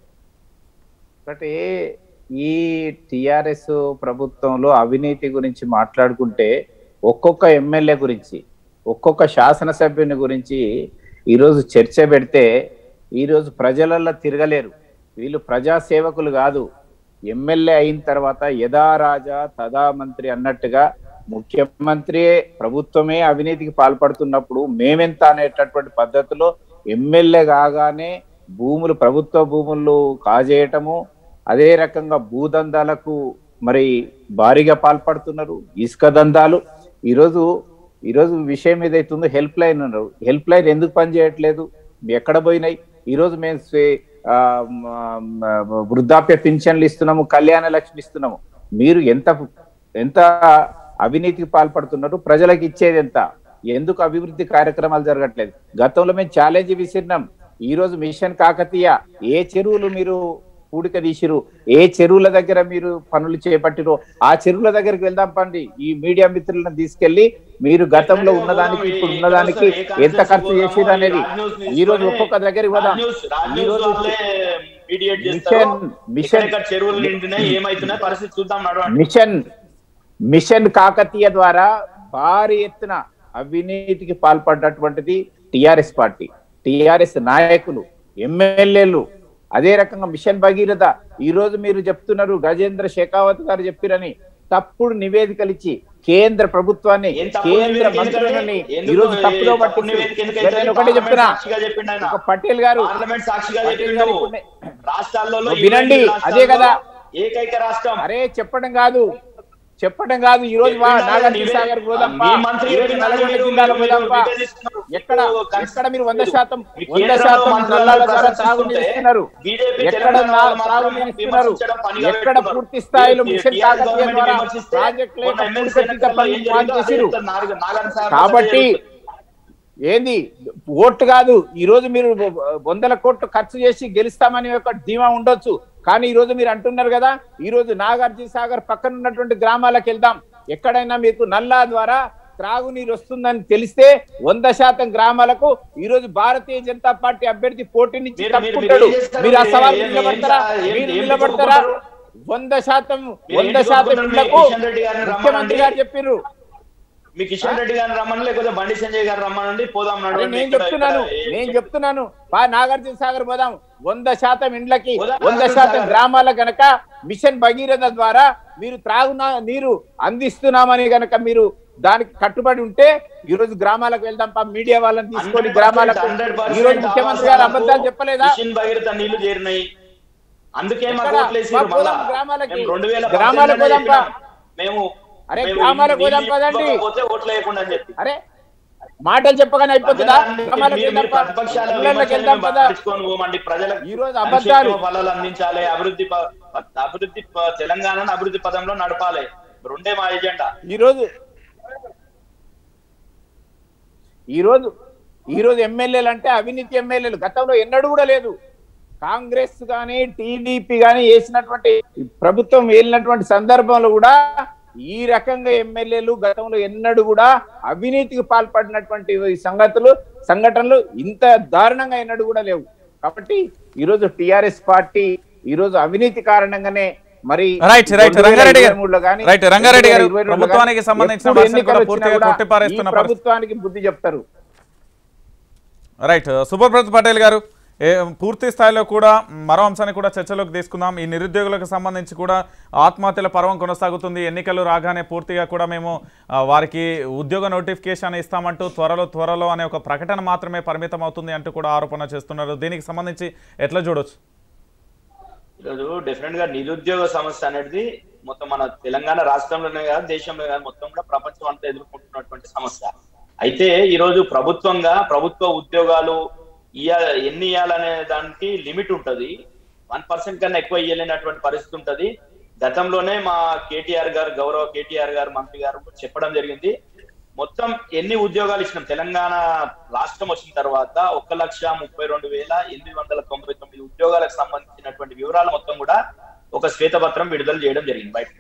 ఒకటి ఈ టిఆర్ఎస్ ప్రభుత్వంలో అవినీతి గురించి మాట్లాడుకుంటే ఒక్కొక్క ఎమ్మెల్యే గురించి ఒక్కొక్క శాసనసభ్యుని గురించి ఈరోజు చర్చ పెడితే ఈరోజు ప్రజలల్లో తిరగలేరు వీళ్ళు ప్రజాసేవకులు కాదు ఎమ్మెల్యే అయిన తర్వాత యథా రాజా తదా మంత్రి అన్నట్టుగా ముఖ్యమంత్రి ప్రభుత్వమే అవినీతికి పాల్పడుతున్నప్పుడు మేమెంత అనేటటువంటి పద్ధతిలో ఎమ్మెల్యే కాగానే భూములు ప్రభుత్వ భూములు కాజేయటము అదే రకంగా భూదందాలకు మరి భారీగా పాల్పడుతున్నారు ఇసుక దందాలు ఈరోజు ఈరోజు విషయం ఏదైతుందో హెల్ప్ లైన్ ఉన్నారు హెల్ప్ లైన్ ఎందుకు పనిచేయట్లేదు ఎక్కడ పోయినాయి ఈరోజు మేము స్వే- ఆ, మ, మ, వృద్ధాప్య పింఛన్లు ఇస్తున్నాము కళ్యాణ లక్ష్మి ఇస్తున్నాము మీరు ఎంత ఎంత అవినీతికి పాల్పడుతున్నారు ప్రజలకు ఇచ్చేది ఎంత ఎందుకు అభివృద్ధి కార్యక్రమాలు జరగట్లేదు గతంలో మేము ఛాలెంజ్ విసిరినాం ఈ రోజు మిషన్ కాకతీయ ఏ చెరువులు మీరు పూడిక తీసిరు ఏ చెరువుల దగ్గర మీరు పనులు చేపట్టిరో ఆ చెరువుల దగ్గరికి వెళ్దాం పండి ఈ మీడియా మిత్రులను తీసుకెళ్లి మీరు గతంలో ఉన్నదానికి ఇప్పుడు ఉన్నదానికి ఎంత ఖర్చు చేసిరు అనేది ఈ రోజు ఒక్కొక్క దగ్గరికి పోదాం ఈ రోజు మిషన్ మిషన్ చెరువులు నిండినాయి ఏమైతున్నాయి పరిస్థితి చూద్దాం నడవండి మిషన్ మిషన్ కాకతీయ ద్వారా భారీ ఎత్తున అవినీతికి పాల్పడ్డటువంటిది టిఆర్ఎస్ పార్టీ టిఆర్ఎస్ నాయకులు ఎమ్మెల్యేలు అదే రకంగా మిషన్ భగీరథ ఈ రోజు మీరు చెప్తున్నారు గజేంద్ర షెకావత్ గారు చెప్పిరని తప్పుడు నివేదికలు ఇచ్చి కేంద్ర ప్రభుత్వాన్ని ఏం తప్పుడు కేంద్ర నివేదిక మంత్రులని ఎందుకు- ఈ రోజు తప్పులో తప్పుడు పట్టించి నివేదిక ఎందుకు నేను అయితే ఒకటి చెప్తున్నా పార్లమెంట్ సాక్షిగా చెప్పిండు ఆయన. ఒక పటేల్ గారు పార్లమెంట్ సాక్షిగా పటేల్ చెప్పిండు గారు ఇప్పుడు నే- రాష్ట్రాల్లో నువ్వు వినండి, ఇరవై అదే కదా. రాష్ట్రాల్లో ఏకైక రాష్ట్రం అరే చెప్పడం కాదు చెప్పడం కాదు ఈ రోజు మా చెప్పిండు ఆయన, నాగార్జున నీవే- సాగర్ పోదాంపా మీ మంత్రి ఈ రోజు చెప్పిండు నల్గొండ మీరు- జిల్లాలో మీరు పోదాంపా విభజిస్తున్నారు. ఎక్కడ మీరు ఎక్కడ మీరు వంద శాతం మీ వంద కేంద్రంలో శాతం మంత్రులను నల్లాల ద్వారా ప్రశంసిస్తుంటే తాగునీరు ఇస్తున్నారు బీజేపీ ఎక్కడ తెలంగాణ నా- వాళ్ళు మాత్రం తాగునీరు ఇస్తున్నారు విమర్శించడం పనిగా ఎక్కడ పెట్టుకున్నారు. పూర్తి స్థాయిలో ఈ మిషన్ TRS కాకతీయ గవర్నమెంట్ ద్వారా విమర్శిస్తే ప్రాజెక్ట్ లేక మొన్న ఎమ్మెల్సీ పూర్తి ఎన్నికల్లో పనులు ఏం ప్లాన్ జరిగిందో చేసిరు అదే నాలుగు- నాలుగు సార్లు కాబట్టి ఏంది ఓటు కాదు ఈ రోజు మీరు వందల కోట్లు ఖర్చు చేసి గెలుస్తామని ఒక ధీమా ఉండొచ్చు కానీ ఈ రోజు మీరు అంటున్నారు కదా ఈ రోజు నాగార్జున సాగర్ పక్కన ఉన్నటువంటి గ్రామాలకు వెళ్దాం ఎక్కడైనా మీకు నల్లా ద్వారా త్రాగునీరు వస్తుందని తెలిస్తే వంద శాతం గ్రామాలకు ఈ రోజు భారతీయ జనతా పార్టీ అభ్యర్థి పోటీ నుంచి మీరు- మీరు- తప్పుకుంటాడు మీరు ఏం చేస్తారు? మీరు ఆ సవాల్ ఏం- ఏం- నిలబడతారా ఏం- మీరు ఏం నిలబడతారా చెప్పుకుంటారు? వంద శాతం మీరు వంద ఏంటి శాతం చెప్పుకుంటారు? ఇళ్లకు మీ కిషన్ రెడ్డి గారిని ముఖ్యమంత్రి రమ్మనండి. గారు చెప్పిర్రు మీ కిషన్ రెడ్డి గారిని రమ్మని లేకపోతే బండి సంజయ్ గారు రమ్మనండి పోదాం అరే నడవండి. నేను ఇక్కడ- చెప్తున్నాను ఇక్కడ- నేను చెప్తున్నాను బా నాగార్జున సాగర్ పోదాం వంద శాతం ఇండ్లకి పోదాం వంద నాగార్జున శాతం సాగర్. గ్రామాల గనక మిషన్ భగీరథ ద్వారా మీరు త్రాగున నీరు అందిస్తున్నామని గనక మీరు దానికి కట్టుబడి ఉంటే ఈ రోజు గ్రామాలకు వెళ్దాం పా మీడియా వాళ్ళని తీసుకొని 100% గ్రామాలకు 100% ఈ రోజు ముఖ్యమంత్రి గారు అబద్ధాలు చెప్పలేదా మిషన్ భగీరథ నీళ్లు చేరినాయి అందుకే మాకు ఎక్కడ? ఓట్లేసి మా పోదాం గ్రామాలకి. రెండు వేల గ్రామాలకు పోదాం పా. మేము అరే మేము గ్రామాలకు నీళ్లు పోదాం పదండి. ఇవ్వకపోతే ఓట్లు వేయకుండా అని చెప్పి అరే మాటలు చెప్పగానే అయిపోతుందా ప్రజల- గ్రామాలకు మీరు- వెళ్దాం మీరు పా. ప్రతిపక్షాల ఇళ్ళకి విమర్శల్ని వెళ్దాం మేము పదా పట్టించుకొని పోమండి ప్రజలకు ఈ రోజు అబద్ధాలు. సంక్షేమ ఫలాలు అందించాలి అభివృద్ధి ప- అభివృద్ధి ప- తెలంగాణను అభివృద్ధి పదంలో నడపాలి రెండే మా ఎజెండా ఈరోజు ఈరోజు ఈ రోజు ఎమ్మెల్యేలు అంటే అవినీతి ఎమ్మెల్యేలు గతంలో ఎన్నడూ కూడా లేదు కాంగ్రెస్ కానీ టీడీపీ కానీ వేసినటువంటి ప్రభుత్వం వెళ్ళినటువంటి సందర్భంలో కూడా ఈ రకంగా ఎమ్మెల్యేలు గతంలో ఎన్నడూ కూడా అవినీతికి పాల్పడినటువంటి ఈ సంగతులు సంఘటనలు ఇంత దారుణంగా ఎన్నడూ కూడా లేవు కాబట్టి ఈ రోజు టిఆర్ఎస్ పార్టీ ఈ రోజు అవినీతి కారణంగానే మరి రైట్ రైట్ రంగారెడ్డి గారు 2023 లో గానీ, రైట్ రంగారెడ్డి గారు 2022 లో గానీ ప్రభుత్వానికి సంబంధించిన ఎప్పుడు వర్షం కూడా ఎన్నికలు పూర్తిగా వచ్చినా కూడా కొట్టిపారేస్తున్న ఈ పరిస్థితి ప్రభుత్వానికి బుద్ధి చెప్తారు రైట్ సుభప్రత్ పటేల్ గారు ఏ, పూర్తి స్థాయిలో కూడా మరో అంశాన్ని కూడా చర్చలోకి తీసుకుందాం ఈ నిరుద్యోగులకు సంబంధించి కూడా ఆత్మహత్యల పర్వం కొనసాగుతుంది ఎన్నికలు రాగానే పూర్తిగా కూడా మేము ఆ, వారికి ఉద్యోగ నోటిఫికేషన్ ఇస్తామంటూ త్వరలో త్వరలో అనే ఒక ప్రకటన మాత్రమే పరిమితం అవుతుంది అంటూ కూడా ఆరోపణ చేస్తున్నారు దీనికి సంబంధించి ఎట్లా చూడొచ్చు ఈరోజు డెఫినెట్ గా నిరుద్యోగ సమస్య అనేది మొత్తం మన తెలంగాణ రాష్ట్రంలోనే కాదు దేశంలో కాదు మొత్తం కూడా ప్రపంచం అంతా ఎదుర్కొంటున్నటువంటి సమస్య అయితే ఈ రోజు ప్రభుత్వంగా ప్రభుత్వ ఉద్యోగాలు ఇయ్య ఎన్ని ఇవ్వాలనే దానికి లిమిట్ ఉంటది వన్ పర్సెంట్ కన్నా ఎక్కువ ఇవ్వలేనటువంటి పరిస్థితి ఉంటది గతంలోనే మా కేటీఆర్ గారు గౌరవ కేటీఆర్ గారు మంత్రి గారు చెప్పడం జరిగింది మొత్తం ఎన్ని ఉద్యోగాలు ఇచ్చినాం తెలంగాణ రాష్ట్రం వచ్చిన తర్వాత ఒక లక్ష ముప్పై రెండు వేల ఎనిమిది వందల తొంభై తొమ్మిది ఉద్యోగాలకు సంబంధించినటువంటి వివరాలు మొత్తం కూడా ఒక శ్వేతపత్రం విడుదల చేయడం జరిగింది బయట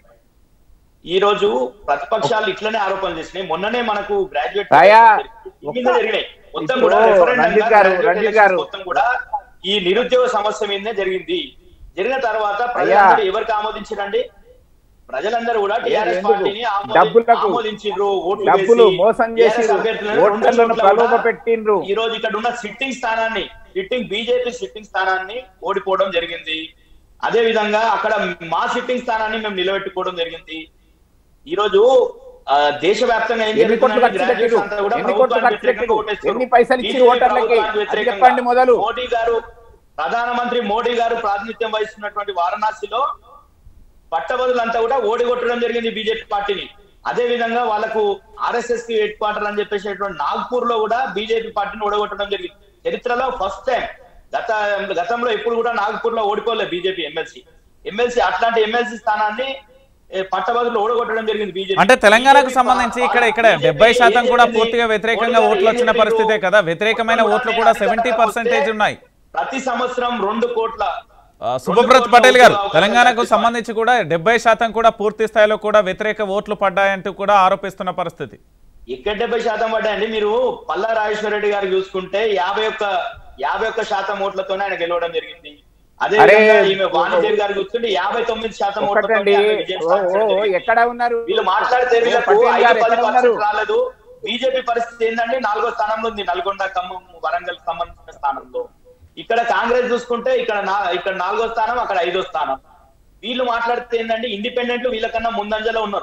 ఈ రోజు ప్రతిపక్షాలు ఇట్లనే ఆరోపణలు చేసినాయి మొన్ననే మనకు గ్రాడ్యుయేట్ రాయా, జరిగినాయి మొత్తం ఇప్పుడు కూడా referendum రంజిత్ గా గారు, graduate రంజిత్ elections గారు. మొత్తం కూడా ఈ నిరుద్యోగ సమస్య మీదనే జరిగింది జరిగిన తర్వాత ప్రజలందరూ ఎవరికి ఆమోదించారండి ప్రజలందరూ కూడా టిఆర్ఎస్ ఎందుకు? పార్టీని ఆమోది- డబ్బులకు, ఆమోదించిండ్రు ఓట్లు డబ్బులు వేసి మోసం TRS చేసి అభ్యర్థులను రెండు ఓటర్లను చోట్ల ప్రలోభ కూడా పెట్టిండ్రు ఈ రోజు ఇక్కడ ఉన్న సిట్టింగ్ స్థానాన్ని సిట్టింగ్ బీజేపీ సిట్టింగ్ స్థానాన్ని ఓడిపోవడం జరిగింది అదే విధంగా అక్కడ మా సిట్టింగ్ స్థానాన్ని మేము నిలబెట్టుకోవడం జరిగింది ఈ రోజు ఆ, దేశవ్యాప్తంగా ఏం ఎన్ని కోట్లు జరుగుతుందంటే ఖర్చు పెట్టిరు graduates అంతా కూడా ఎన్ని కోట్లు ప్రభుత్వానికి ఖర్చు పెట్టిరు వ్యతిరేకంగా ఓటేస్తారు. ఎన్ని పైసలు ఇచ్చి BJP ఓటర్లకి ప్రభుత్వానికి అది వ్యతిరేకంగా చెప్పండి మొదలు మోడీ గారు ప్రధానమంత్రి మోడీ గారు ప్రాతినిధ్యం వహిస్తున్నటువంటి వారణాసిలో పట్టభద్రులంతా కూడా ఓడిగొట్టడం జరిగింది బీజేపీ పార్టీని అదే విధంగా వాళ్ళకు ఆర్ఎస్ఎస్ కి హెడ్ క్వార్టర్ అని చెప్పేసినటువంటి నాగ్పూర్ లో కూడా బీజేపీ పార్టీని ఓడగొట్టడం జరిగింది చరిత్రలో ఫస్ట్ టైం గత గతంలో ఎప్పుడు కూడా నాగ్పూర్ లో ఓడిపోలేదు బీజేపీ ఎమ్మెల్సీ ఎమ్మెల్సీ అట్లాంటి ఎమ్మెల్సీ స్థానాన్ని ఏ, పట్టభద్రులు ఓడగొట్టడం జరిగింది బీజేపీ అంటే తెలంగాణకు BJP సంబంధించి ఇక్కడ ఇక్కడ BJP డెబ్బై శాతం కూడా ఏం పూర్తిగా చేసింది? వ్యతిరేకంగా మోడీ ఓట్లు గారు వచ్చిన ఏం పరిస్థితే చేసిండ్రు? కదా వ్యతిరేకమైన మొత్తం ఓట్లు కూడా అధికారంలోకి సెవెంటీ వస్తే పర్సెంటేజ్ ఉన్నాయి ప్రతి సంవత్సరం రెండు కోట్ల ఆ, సుభప్రత్ పటేల్ గారు ఓట్లు తెలంగాణకు అవకాశం సంబంధించి కూడా డెబ్బై శాతం కూడా పూర్తి స్థాయిలో కూడా వ్యతిరేక ఓట్లు పడ్డాయంటూ కూడా ఆరోపిస్తున్న పరిస్థితి ఇక్కడ డెబ్బై శాతం పడ్డాయండి మీరు పల్లా రాజేశ్వర రెడ్డి గారు చూసుకుంటే యాభై ఒక్క యాభై ఒక్క శాతం ఓట్లతోనే ఆయన గెలవడం జరిగింది అదే అరే, విధంగా ఈమె వాణిజ్య గారు చూస్తుంటే యాభై తొమ్మిది శాతం ఓట్లతో ఒకటండి ఓ, ఓ, ఓ, ఎక్కడ ఉన్నారు వీళ్ళు మాట్లాడితే ఓ, వీళ్ళకు పటేల్ ఐదు గారు పది ఎక్కడ ఉన్నారు పర్సెంట్ రాలేదు బీజేపీ పరిస్థితి ఏంటంటే నాలుగో స్థానంలో ఉంది నల్గొండ ఖమ్మం వరంగల్ సంబంధించిన స్థానంలో ఇక్కడ కాంగ్రెస్ చూసుకుంటే ఇక్కడ నా- ఇక్కడ నాలుగో స్థానం అక్కడ ఐదో స్థానం వీళ్ళు మాట్లాడితే ఏంటంటే ఇండిపెండెంట్ వీళ్ళకన్నా ముందంజలో ఉన్నారు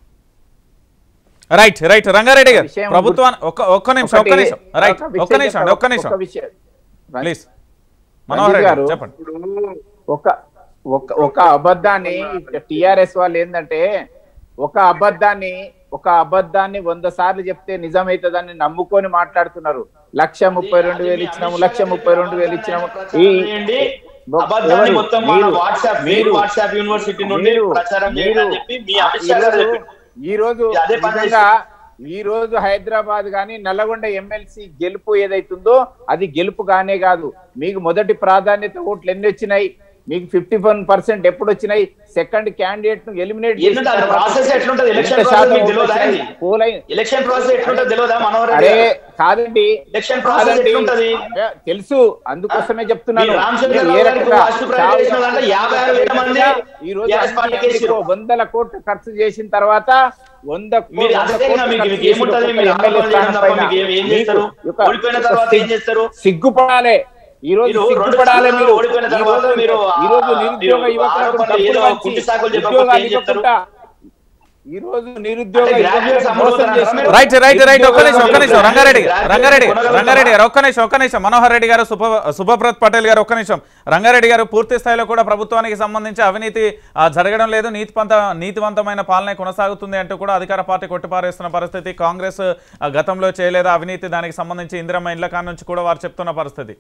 రైట్ రైట్ రంగారెడ్డి గారు విషయం ప్రభుత్వాన్ని ఒక్క ఒక్క నిమిషం ఒక్క ఒకటి- నిమిషం రైట్ ఒక ఒక్క విషయం నిమిషం చెప్తా, ఒక్క నిమిషం ఒక విషయం ప్లీజ్ మనోహర్ రెడ్డి గారు. గారు చెప్పండి ఇప్పుడు ఒక ఒక ఒక అబద్ధాన్ని టిఆర్ఎస్ వాళ్ళు ఏంటంటే ఒక అబద్ధాన్ని ఒక అబద్ధాన్ని వంద సార్లు చెప్తే నిజమైతుందని నమ్ముకొని మాట్లాడుతున్నారు లక్ష ముప్పై రెండు వేలు ఇచ్చినాము లక్ష ముప్పై రెండు వేలు ఇచ్చినాము ఈ అబద్ధాన్ని ఎవరు? మొత్తం మన మీరు- వాట్సాప్ మీరు- వాట్సాప్ యూనివర్సిటీ నుండి మీరు- ప్రచారం మీరు చేయాలని చెప్పి మీ అమిత్ షా గారు ఈరోజు చెప్పిండు. ఈ రోజు ఇది అదే పని నిజంగా ఈ రోజు హైదరాబాద్ గాని నల్లగొండ ఎమ్మెల్సీ గెలుపు ఏదైతుందో అది గెలుపు కానే కాదు మీకు మొదటి ప్రాధాన్యత ఓట్లు ఎన్ని వచ్చినాయి మీకు ఫిఫ్టీ వన్ పర్సెంట్ ఎప్పుడు వచ్చినాయి సెకండ్ క్యాండిడేట్ ను ఎలిమినేట్ ఏంటంటే అది process ఎట్లుంటది? Election process మీకు తెలియదా ఇది? ఎలక్షన్ ప్రాసెస్ ఎట్లుంటో తెలియదా మనోహర్ రెడ్డి అరే గారు? కాదండి ఎలక్షన్ ప్రాసెస్ కాదండి. ఎట్లుంటది ఏ, తెలుసు అందుకోసమే చెప్తున్నాను మీరు రామచంద్ర మీరు రావు ఏ గారికి రకంగా ఫస్ట్ ప్రైవేట్ చాలా చేసిన దాంట్లో యాభై ఆరు వేల మంది ఈ రోజు TRS అన్ని పార్టీకి వేసిర్రు. ఎందుకో వందల కోట్లు ఖర్చు చేసిన తర్వాత వంద కో- మీరు వంద అదే కోట్లు మీకు ఖర్చు మీకు చేసిన ఏముంటది ఒక్కొక్క మీరు ఎమ్మెల్యే ఆరోపణలు చేయడం స్థానం తప్ప పైన మీకు ఏం- ఏం మీకు చేస్తారు ఒక- ఓడిపోయిన ఒక తర్వాత ఏం సిగ్గు- చేస్తారు సిగ్గుపడాలి ఈ రోజు మీరు రెండు సిగ్గుపడాలి సార్లు మీరు ఓడిపోయిన ఈ తర్వాత రోజు మీరు ఈ రోజు ఆ, నిరుద్యోగ మీరు యువకులకు ఆరోపణలు డబ్బులు ఏదో పంచి కుంటి సాకులు చెప్పకపోతే ఉద్యోగాలు ఏం చెప్తారు? ఇవ్వకుండా ఈ రోజు నిరుద్యోగ అంటే graduates యువకులకు అమలు మోసం అవుతారా చేసి మీరు? రైట్ రైట్ రైట్ ఒక్క నిమిషం ఒక్క నిమిషం రంగారెడ్డి గారు, Graduate రంగారెడ్డి గారు, కొనగలుగుతారా? రంగారెడ్డి గారు ఒక్క నిమిషం ఒక్క నిమిషం మనోహర్ రెడ్డి గారు సుభ సుభప్రత్ పటేల్ గారు ఒక్క నిమిషం రంగారెడ్డి గారు పూర్తి స్థాయిలో కూడా ప్రభుత్వానికి సంబంధించి అవినీతి ఆ, జరగడం లేదు నీతిపంత నీతివంతమైన పాలన కొనసాగుతుంది అంటూ కూడా అధికార పార్టీ కొట్టిపారేస్తున్న పరిస్థితి కాంగ్రెస్ ఆ, గతంలో చేయలేదు అవినీతి దానికి సంబంధించి ఇందిరమ్మ ఇండ్ల కాడ నుంచి కూడా వారు చెప్తున్న పరిస్థితి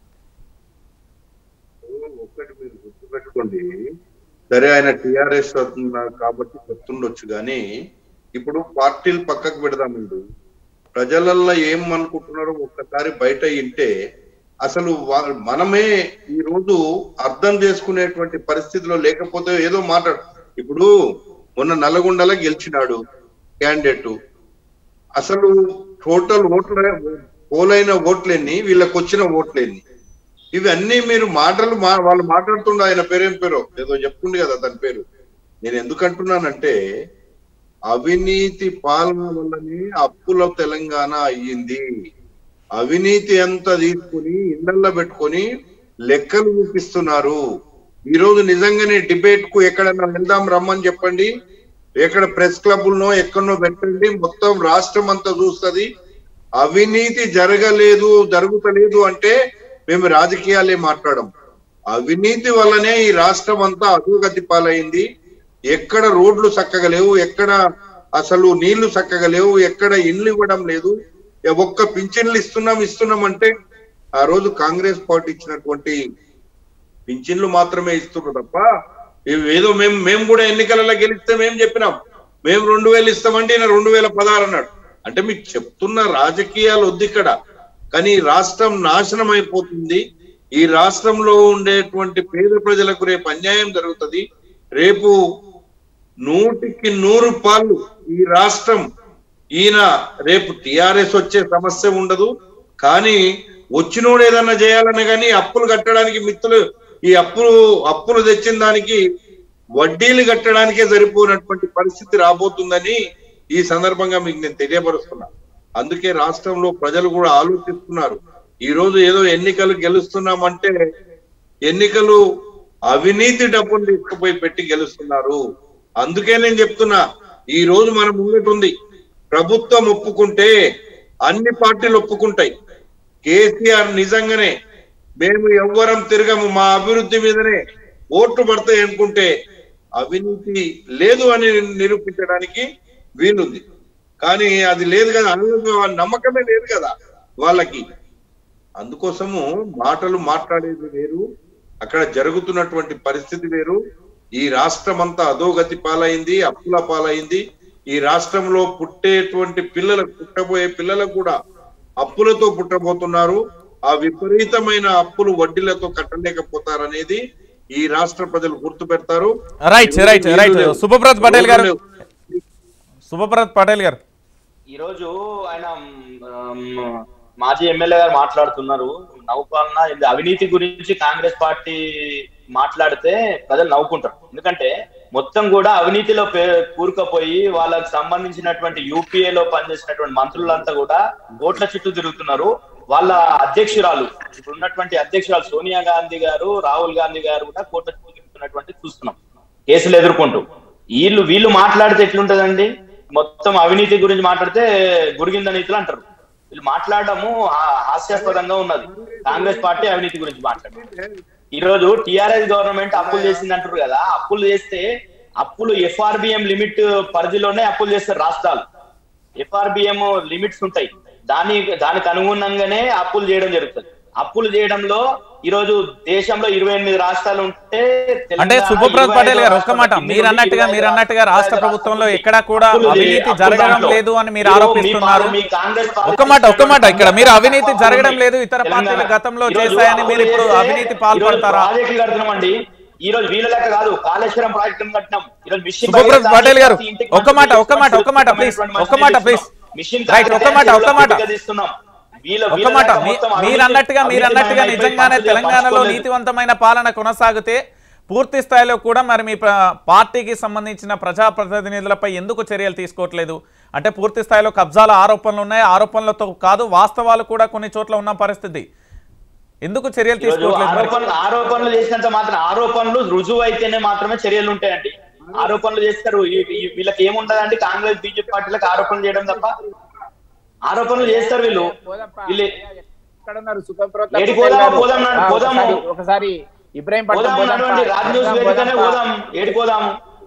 ఒక్కటి మీరు గుర్తుపెట్టుకోండి సరే ఆయన టిఆర్ఎస్ కాబట్టి చెప్తుండొచ్చు కానీ ఇప్పుడు పార్టీలు పక్కకు పెడదాం మీరు ప్రజలల్లో ఏం అనుకుంటున్నారో ఒక్కసారి బయట ఇంటే అసలు వా- మనమే ఈ రోజు అర్థం చేసుకునేటువంటి పరిస్థితిలో లేకపోతే ఏదో మాట్లాడు ఇప్పుడు మొన్న నల్లగొండలో గెలిచినాడు క్యాండిడేట్ అసలు టోటల్ ఓట్ల పోలైన ఓట్లెన్ని వీళ్ళకి వచ్చిన ఓట్లెన్ని ఇవన్నీ మీరు మాటలు మా వాళ్ళు మాట్లాడుతుండే ఆయన పేరేం పేరో ఏదో చెప్పుకుంది కదా అతని పేరు నేను ఎందుకు అంటున్నానంటే అవినీతి పాలన వల్లనే అప్పుల తెలంగాణ అయ్యింది అవినీతి ఎంత తీసుకుని ఇళ్లలో పెట్టుకొని లెక్కలు చూపిస్తున్నారు ఈ రోజు నిజంగానే డిబేట్ కు ఎక్కడన్నా వెళ్దాం రమ్మని చెప్పండి ఎక్కడ ప్రెస్ క్లబ్లనో ఎక్కడనో పెట్టండి మొత్తం రాష్ట్రం అంతా చూస్తది అవినీతి జరగలేదు జరుగుతలేదు అంటే మేము రాజకీయాలే మాట్లాడం అవినీతి వల్లనే ఈ రాష్ట్రం అంతా అధోగతి పాలైంది ఎక్కడ రోడ్లు చక్కగా లేవు ఎక్కడ అసలు నీళ్లు చక్కగా లేవు ఎక్కడ ఇండ్లు ఇవ్వడం లేదు ఏ ఒక్క పింఛన్లు ఇస్తున్నాం ఇస్తున్నాం అంటే ఆ రోజు కాంగ్రెస్ పార్టీ ఇచ్చినటువంటి పింఛన్లు మాత్రమే ఇస్తున్నారు తప్ప ఇవి ఏదో మేము మేము కూడా ఎన్నికలలో గెలిస్తే మేము చెప్పినాం మేము రెండు వేలు ఇస్తామంటే ఈయన రెండు వేల పదహారు అన్నాడు అంటే మీకు చెప్తున్న రాజకీయాలు వద్దు ఇక్కడ కానీ ఈ రాష్ట్రం నాశనం అయిపోతుంది ఈ రాష్ట్రంలో ఉండేటువంటి పేద ప్రజలకు రేపు అన్యాయం జరుగుతుంది రేపు నూటికి నూరు పాళ్ళు ఈ రాష్ట్రం ఈయన రేపు టిఆర్ఎస్ వచ్చే సమస్య ఉండదు కానీ వచ్చినోడు ఏదన్నా చేయాలని కానీ అప్పులు కట్టడానికి మిత్రులు ఈ అప్పులు అప్పులు తెచ్చిన దానికి వడ్డీలు కట్టడానికే సరిపోయినటువంటి పరిస్థితి రాబోతుందని ఈ సందర్భంగా మీకు నేను తెలియపరుస్తున్నా అందుకే రాష్ట్రంలో ప్రజలు కూడా ఆలోచిస్తున్నారు ఈ రోజు ఏదో ఎన్నికలు గెలుస్తున్నామంటే ఎన్నికలు అవినీతి డబ్బులు తీసుకుపోయి పెట్టి గెలుస్తున్నారు అందుకే నేను చెప్తున్నా ఈ రోజు మనం ముంగటుంది ప్రభుత్వం ఒప్పుకుంటే అన్ని పార్టీలు ఒప్పుకుంటాయి కేసీఆర్ నిజంగానే మేము ఎవ్వరం తిరగము మా అభివృద్ధి మీదనే ఓట్లు పడతాయి అనుకుంటే అవినీతి లేదు అని నిరూపించడానికి వీలుంది కానీ అది లేదు కదా అందులో నమ్మకమే లేదు కదా వాళ్ళకి అందుకోసము మాటలు మాట్లాడేది వేరు అక్కడ జరుగుతున్నటువంటి పరిస్థితి వేరు ఈ రాష్ట్రం అంతా అధోగతి పాలైంది అప్పుల పాలైంది ఈ రాష్ట్రంలో పుట్టేటువంటి పిల్లలకు పుట్టబోయే పిల్లలకు కూడా అప్పులతో పుట్టబోతున్నారు ఆ విపరీతమైన అప్పులు వడ్డీలతో కట్టలేకపోతారనేది ఈ రాష్ట్ర ప్రజలు గుర్తు పెడతారు right right right Shubhaprat Patel garu Shubhaprat Patel గారు ఈ రోజు ఆయన మ్, మాజీ ఎమ్మెల్యే గారు మాట్లాడుతున్నారు నవ్వుకున్న ఇది అవినీతి గురించి కాంగ్రెస్ పార్టీ మాట్లాడితే ప్రజలు నవ్వుకుంటారు ఎందుకంటే మొత్తం కూడా అవినీతిలో పే- కూరుకుపోయి వాళ్ళకి సంబంధించినటువంటి యూపీఏలో పనిచేసినటువంటి మంత్రులంతా కూడా ఓట్ల చుట్టూ తిరుగుతున్నారు వాళ్ళ అధ్యక్షురాలు ఇప్పుడు ఉన్నటువంటి అధ్యక్షురాలు సోనియా గాంధీ గారు రాహుల్ గాంధీ గారు కూడా కోట్ల చుట్టూ తిరుగుతున్నటువంటి చూస్తున్నాం కేసులు ఎదుర్కొంటూ వీళ్ళు వీళ్ళు మాట్లాడితే ఎట్లుంటదండి మొత్తం అవినీతి గురించి మాట్లాడితే గురిగింద నీతులు అంటారు వీళ్ళు మాట్లాడడము హా- హాస్యాస్పదంగా ఉన్నది కాంగ్రెస్ పార్టీ అవినీతి గురించి మాట్లాడడం ఈ రోజు టిఆర్ఎస్ గవర్నమెంట్ అప్పులు చేసింది అంటారు కదా అప్పులు చేస్తే అప్పులు ఎఫ్ఆర్బిఎం లిమిట్ పరిధిలోనే అప్పులు చేస్తారు రాష్ట్రాలు ఎఫ్ఆర్బిఎం లిమిట్స్ ఉంటాయి దాని దానికి అనుగుణంగానే అప్పులు చేయడం జరుగుతుంది అప్పులు చేయడంలో ఈ రోజు దేశంలో ఇరవై ఎనిమిది రాష్ట్రాలు ఉంటే తెలంగాణ అంటే సుభప్రత్ 25 పటేల్ గారు ఒక్క రాష్ట్రాలు. మాట ఇన్ని మీరు అన్నట్టుగా 25 మీరు అన్నట్టుగా రాష్ట్ర ప్రభుత్వంలో ఎక్కడా కూడా అప్పులు చే- అవినీతి అప్పులు జరగడం దాంట్లో. లేదు అని మీరు మీరు ఆరోపిస్తున్నారు మీ కాంగ్రెస్ పార్టీ ఒక్క మాట ఒక్క మాట ఇక్కడ మీరు అవినీతి అప్పులు జరగడం ఉన్నాయి. లేదు ఇతర తెలంగాణ. పార్టీలు గతంలో ఈ రోజు చేశాయని మీరు ఇప్పుడు అప్పులు అవినీతి చేస్తే పాల్పడతారా ఈ రోజు ప్రాజెక్టులు కడుతున్నామండి ఈ రోజు వీళ్ళ లెక్క కాదు కాళేశ్వరం ప్రాజెక్టు కట్టినాం ఈ రోజు మిషన్ సుభప్రత్ భగీరథ పటేల్ గారు, ఇంటికి ఒక్క మాట, ఒక్క మాట, ఒక్క మాట, please. ఒక్క మాట, please. మిషన్ Right, ఒక్క మాట, ఒక్క మాట. తీస్తున్నాం వీళ్ళ ఒక్క వీళ్ళ మాట లెక్క మీ- మొత్తం మీరు అవినీతి- అన్నట్టుగా మీరు అన్నట్టుగా అవినీతిమయమైపోయి నిజంగానే పంచులే తెలంగాణలో పంచుకోలేదు. నీతివంతమైన పాలన కొనసాగితే పూర్తి స్థాయిలో కూడా మరి మీ ప్ర- పార్టీకి సంబంధించిన ప్రజాప్రతినిధులపై ఎందుకు చర్యలు తీసుకోవట్లేదు అంటే పూర్తి స్థాయిలో కబ్జాల ఆరోపణలు ఉన్నాయి ఆరోపణలతో కాదు వాస్తవాలు కూడా కొన్ని చోట్ల ఉన్న పరిస్థితి ఎందుకు చర్యలు ఈరోజు తీసుకోవట్లేదు మరి? ఆరోపణలు ఆరోపణలు చేసినంత మాత్రం ఆరోపణలు రుజువు అయితేనే మాత్రమే చర్యలు ఉంటాయండి ఆరోపణలు చేస్తారు ఈ- ఈ- వీళ్ళకి ఏముండదండి కాంగ్రెస్ బీజేపీ పార్టీలకు ఆరోపణలు చేయడం తప్ప ఆరోపణలు చేస్తారు వీళ్ళు వీళ్ళు ఎక్కడ ఉన్నారు సుఖప్రతాప్ ఏడికి పటేల్ పోదామా? గారు? పోదాం నాడు, ఆ, పోదాము. ఒకసారి- ఒకసారి ఇబ్రాహీం పట్నం పోదాం పోదాం నడవండి పా. రాజ్ న్యూస్ పోదాం, వేదికనే పోదాం పోదాం ఏడికి పోదాం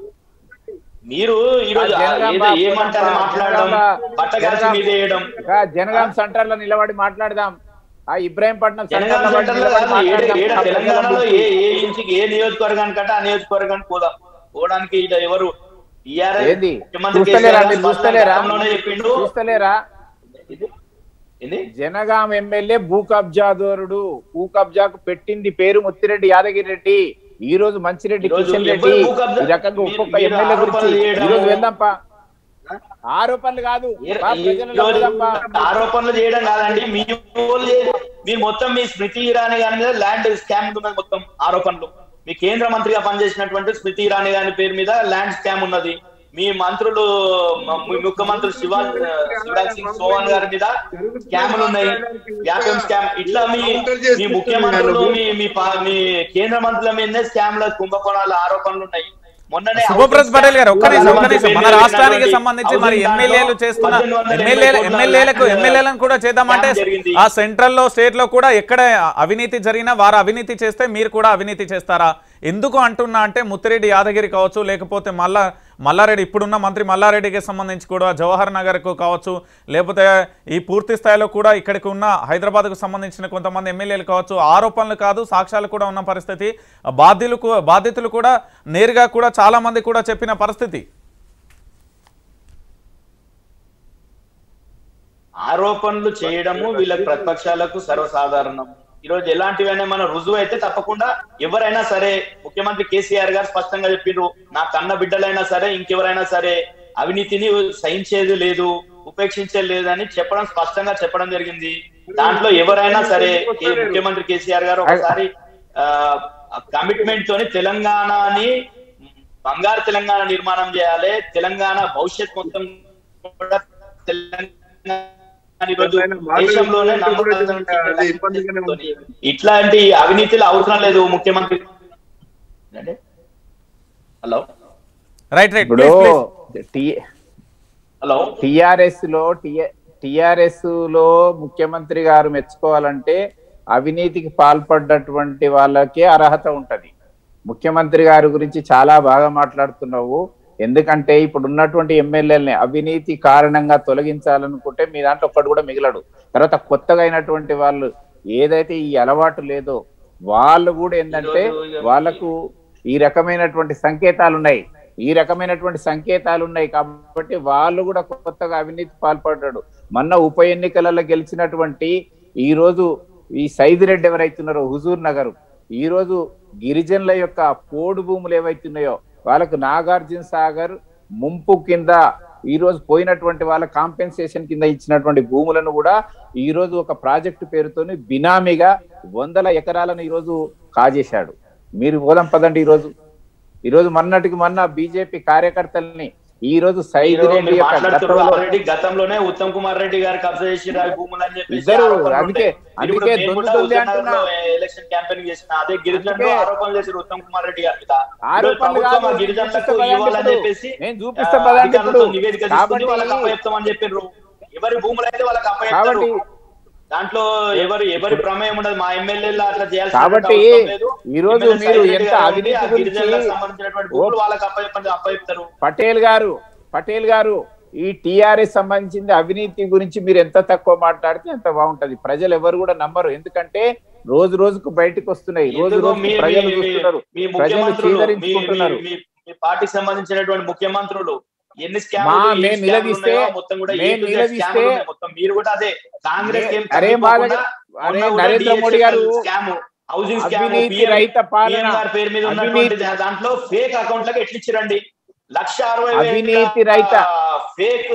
మీరు ఈరోజు ఆ, జనగాం ఏదో బా, ఏమంటారు పోదాం బా, మాట్లాడడం జనగాం బా, బట్టగాల్చి జనగాం. మీద వేయడం ఇంకా జనగాం సెంటర్ లో నిలబడి మాట్లాడదాం ఆ ఇబ్రాహీంపట్నం తెలంగాణ సెంటర్ లో సెంటర్లో నిలబడి కాదు, ఏడ- మాట్లాడదాం. ఏడ ఆ ప్రజల తెలంగాణలో గురించి. ఏ ఏ ఇంటికి ఏ నియోజకవర్గానికి అంటే ఆ నియోజకవర్గానికి పోదాం పోవడానికి ఇట ఎవరు TRS ఏంది ముఖ్యమంత్రి చూస్తలేరా కేసీఆర్ మీరు స్పష్టంగా చూస్తలేరా గతంలోనే చెప్పిండు చూస్తలేరా ఇది ఇది జనగాం ఎమ్మెల్యే భూ కబ్జాదారుడు భూ కబ్జాకు పెట్టింది పేరు ముత్తిరెడ్డి యాదగిరి రెడ్డి ఈ రోజు మంచిరెడ్డి ఈరోజు కిషన్ రెడ్డి ఎవరు భూ కబ్జా- ఈ రకంగా మీరు- ఒక్కొక్క మీరు ఎమ్మెల్యే గురించి ఆరోపణలు ఈ చేయడము- రోజు వెళ్దాంపా ఆరోపణలు కాదు ఈ- పా, ఈ ప్రజలలో రోజు వెళ్దాంపా. ఆరోపణలు చేయడం కాదండి మీ వాళ్ళు చే- మీరు మొత్తం మీ స్మృతి ఇరానీ గారి మీద ల్యాండ్ స్కామ్ ఉన్నది మొత్తం ఆరోపణలు మీ కేంద్ర మంత్రిగా పనిచేసినటువంటి స్మృతి ఇరానీ గారి పేరు మీద ల్యాండ్ స్కామ్ ఉన్నది మీ మంత్రులు మ- మీ ముఖ్యమంత్రి శివాజ్ శివరాజ్ సింగ్ చౌహాన్ గారి మీద స్కామ్లు ఉన్నాయి వ్యాపం స్కామ్ ఇట్లా మీ మీ ముఖ్యమంత్రులు మీ మీ పా- మీ కేంద్ర మంత్రుల మీదనే స్కామ్ల కుంభకోణాల ఆరోపణలు ఉన్నాయి మొన్ననే శుభప్రత్ పటేల్ గారు ఒక్క నిమిషం ఒక్క నిమిషం మన పేరు రాష్ట్రానికి పెట్టినటువంటి సంబంధించి మరి హౌసింగ్ ఎమ్మెల్యేలు దాంట్లో చేస్తున్న పద్దెనిమిది వందల ఎనభై ఎమ్మెల్యేలు కోట్ల ఎమ్మెల్యేలకు ల్యాండ్ ఎమ్మెల్యేలను కూడా చేద్దామంటే స్కామ్ జరిగింది. ఆ సెంట్రల్ లో స్టేట్ లో కూడా ఎక్కడ అవినీతి జరిగినా వారు అవినీతి చేస్తే మీరు కూడా అవినీతి చేస్తారా ఎందుకు అంటున్నా అంటే ముత్తిరెడ్డి యాదగిరి కావచ్చు లేకపోతే మల్లా మల్లారెడ్డి ఇప్పుడున్న మంత్రి మల్లారెడ్డికి సంబంధించి కూడా జవహర్ నగర్కు కావచ్చు లేకపోతే ఈ పూర్తి స్థాయిలో కూడా ఇక్కడికి ఉన్న హైదరాబాద్కు సంబంధించిన కొంతమంది ఎమ్మెల్యేలు కావచ్చు ఆరోపణలు కాదు సాక్ష్యాలు కూడా ఉన్న పరిస్థితి బాధ్యులు కూ- బాధితులు కూడా నేరుగా కూడా చాలా మంది కూడా చెప్పిన పరిస్థితి ఆరోపణలు చేయడము వీళ్ళ ప్రతిపక్షాలకు సర్వసాధారణం ఈ రోజు ఎలాంటివైనా మన రుజువు అయితే తప్పకుండా ఎవరైనా సరే ముఖ్యమంత్రి కేసీఆర్ గారు స్పష్టంగా చెప్పిండ్రు నా కన్న బిడ్డలైనా సరే ఇంకెవరైనా సరే అవినీతిని సహించేది లేదు ఉపేక్షించేది లేదని చెప్పడం స్పష్టంగా చెప్పడం జరిగింది దాంట్లో ఎవరైనా సరే ఏ ముఖ్యమంత్రి కేసీఆర్ గారు ఒకసారి కమిట్మెంట్ తోని తెలంగాణని బంగారు తెలంగాణ నిర్మాణం చేయాలి తెలంగాణ భవిష్యత్ మొత్తం కూడా తెలంగాణ ఈరోజు దేశంలోనే అది ఇబ్బందిగానే ఉంది. ఇట్లాంటి అవినీతిలో అవసరం లేదు ముఖ్యమంత్రి ఏంటండి? హలో రైట్ రైట్ ఇప్పుడు ప్లీజ్ ప్లీజ్ టి- హలో టిఆర్ఎస్ లో టిఆర్ఎస్ లో ముఖ్యమంత్రి గారు మెచ్చుకోవాలంటే అవినీతికి పాల్పడ్డటువంటి వాళ్ళకే అర్హత ఉంటది ముఖ్యమంత్రి గారి గురించి చాలా బాగా మాట్లాడుతున్నావు ఎందుకంటే ఇప్పుడు ఉన్నటువంటి ఎమ్మెల్యేలని అవినీతి కారణంగా తొలగించాలనుకుంటే మీ దాంట్లో ఒక్కడు కూడా మిగలడు తర్వాత కొత్తగా అయినటువంటి వాళ్ళు ఏదైతే ఈ అలవాటు లేదో వాళ్ళు కూడా ఏంటంటే వాళ్ళకు ఈ రకమైనటువంటి సంకేతాలు ఉన్నాయి ఈ రకమైనటువంటి సంకేతాలు ఉన్నాయి కాబట్టి వాళ్ళు కూడా కొత్తగా అవినీతి పాల్పడ్డాడు మొన్న ఉప ఎన్నికలలో గెలిచినటువంటి ఈ రోజు ఈ సైదిరెడ్డి ఎవరైతున్నారో హుజూర్ నగర్ ఈ రోజు గిరిజనుల యొక్క పోడు భూములు ఏవైతున్నాయో వాళ్ళకు నాగార్జున సాగర్ ముంపు కింద ఈ రోజు పోయినటువంటి వాళ్ళ కాంపెన్సేషన్ కింద ఇచ్చినటువంటి భూములను కూడా ఈ రోజు ఒక ప్రాజెక్టు పేరుతోని బినామీగా వందల ఎకరాలను ఈ రోజు కాజేశాడు మీరు పోదాం పదండి ఈ రోజు ఈ రోజు మొన్నటికి మొన్న బీజేపీ కార్యకర్తల్ని ఈ రోజు సైదిరెడ్డి మీరు యొక్క మాట్లాడుతున్నారు గతంలో ఆల్రెడీ గతంలోనే ఉత్తమ్ కుమార్ రెడ్డి గారు కబ్జా చేసి రాయి భూములు అని చెప్పేసి ఇద్దరు, ఆరోపణలు అందుకే- ఉన్నాయి. మీరు ఇప్పుడు అందుకే మేము కూడా దొంగ దొంగ హుజూర్నగర్లో అంటున్నా. ఎలక్షన్ క్యాంపెయిన్ చేసిన అదే గిరిజనులు అందుకే- ఆరోపణలు చేశారు ఉత్తమ్ కుమార్ రెడ్డి గారి మీద ఈరోజు ఆరోపణలు ప్రభుత్వం ఆ కాదు, గిరిజనులకు చూపిస్తా పదండి ఇవ్వాలని ఇప్పుడు. చెప్పేసి నేను చూపిస్తా ఆ, పదండి అధికారులతో ఇప్పుడు. నివేదిక తీసుకుని కాబట్టి- వాళ్ళకి అప్పచెప్తామని చెప్పారు ఎవరి భూములు అయితే వాళ్ళకి అప్పచెప్తారు కాబట్టి దాంట్లో ఎవరు ఎవరి ప్రమేయం ఉండదు మా ఎమ్మెల్యేలు అట్లా చేయాల్సిన కాబట్టి అవసరం లేదు. ఈ రోజు ఎమ్మెల్యే మీరు సైదిరెడ్డి ఎంత గారు ఉండి అవినీతి ఆ గురించి గిరిజనులకు సంబంధించినటువంటి భూములు వాళ్ళకి అప్పచెప్పండి అప్పచెప్తారు పటేల్ గారు పటేల్ గారు ఈ టిఆర్ఎస్ సంబంధించింది అవినీతి గురించి మీరు ఎంత తక్కువ మాట్లాడితే అంత బాగుంటది ప్రజలు ఎవరు కూడా నమ్మరు ఎందుకంటే రోజు రోజుకు బయటకు వస్తున్నాయి రోజు ఎందుకో రోజు మీ- ప్రజలు మీ- చూస్తున్నారు మీ ప్రజలు ముఖ్యమంత్రులు మీ- చీదరించుకుంటున్నారు మీ- మీ పార్టీకి సంబంధించినటువంటి ముఖ్యమంత్రులు ఎన్ని మా స్కామ్లు ఎన్ని మేము స్కామ్లు నిలదీస్తే ఉన్నాయో మొత్తం కూడా మేము A to Z నిలదీస్తే స్కామ్లు ఉన్నాయి మొత్తం మీరు కూడా అదే కాంగ్రెస్ ఏం అరే మా తగ్గిపోకుండా దగ్గర- అరే మొన్న కూడా Narendra Modi garu DHFL scam housing scam అవినీతి PM రహిత పాలన గారి పేరు మీద ఉన్నటువంటి అవినీతి- దాంట్లో ఫేక్ అకౌంట్లకు ఎట్లా ఇచ్చిరండి లక్ష అరవై వేల అవినీతి రహిత ఫేక్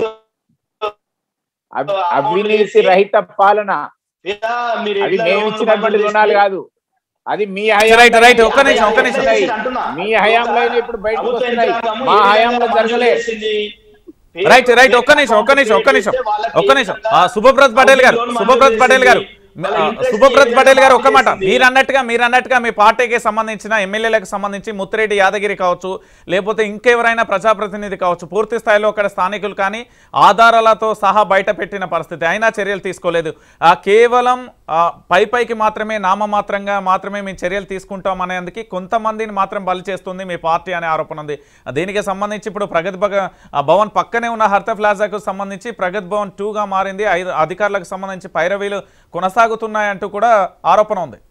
అవి- అమౌంట్ అవినీతి చేసి- రహిత పాలన మీరు అది ఎట్లా మేము లోన్లు ఇచ్చినటువంటి మంజూరు రుణాలు చేస్తే- కాదు అది మీ రైట్ రైట్ ఒక్క హయాంలో నిమిషం ఒక్క అదే నిమిషం వస్తున్నాయి. అంటున్నా. మీ హయాంలో ఇప్పుడు బయటకు ప్రభుత్వ వస్తున్నాయి యంత్రాంగము మా ఏ విధంగా హయాంలో మంజూరు జరగలే చేసింది? రైట్ రైట్ ఒక్క నిమిషం ఒక్క నిమిషం ఒక్క నిమిషం ఒక్క నిమిషం ఆ, శుభప్రత్ పటేల్ గారు శుభప్రత్ పటేల్ గారు ఆ, శుభప్రత్ పటేల్ గారు ఒక్క మాట మీరు అన్నట్టుగా మీరు అన్నట్టుగా మీ పార్టీకి సంబంధించిన ఎమ్మెల్యేలకు సంబంధించి ముత్తిరెడ్డి యాదగిరి కావచ్చు లేకపోతే ఇంకెవరైనా ప్రజాప్రతినిధి కావచ్చు పూర్తి స్థాయిలో అక్కడ స్థానికులు కానీ ఆధారాలతో సహా బయట పెట్టిన పరిస్థితి అయినా చర్యలు తీసుకోలేదు ఆ, కేవలం ఆ, పై పైకి మాత్రమే నామమాత్రంగా మాత్రమే మేము చర్యలు తీసుకుంటాం అనేందుకు కొంతమందిని మాత్రం బలి చేస్తుంది మీ పార్టీ అనే ఆరోపణ ఉంది దీనికి సంబంధించి ఇప్పుడు ప్రగతి భగ ఆ భవన్ పక్కనే ఉన్న హర్త ప్లాజాకు సంబంధించి ప్రగతి భవన్ టూగా మారింది ఐదు అధికారులకు సంబంధించి పైరవీలు కొనసాగుతున్నాయంటూ కూడా ఆరోపణ ఉంది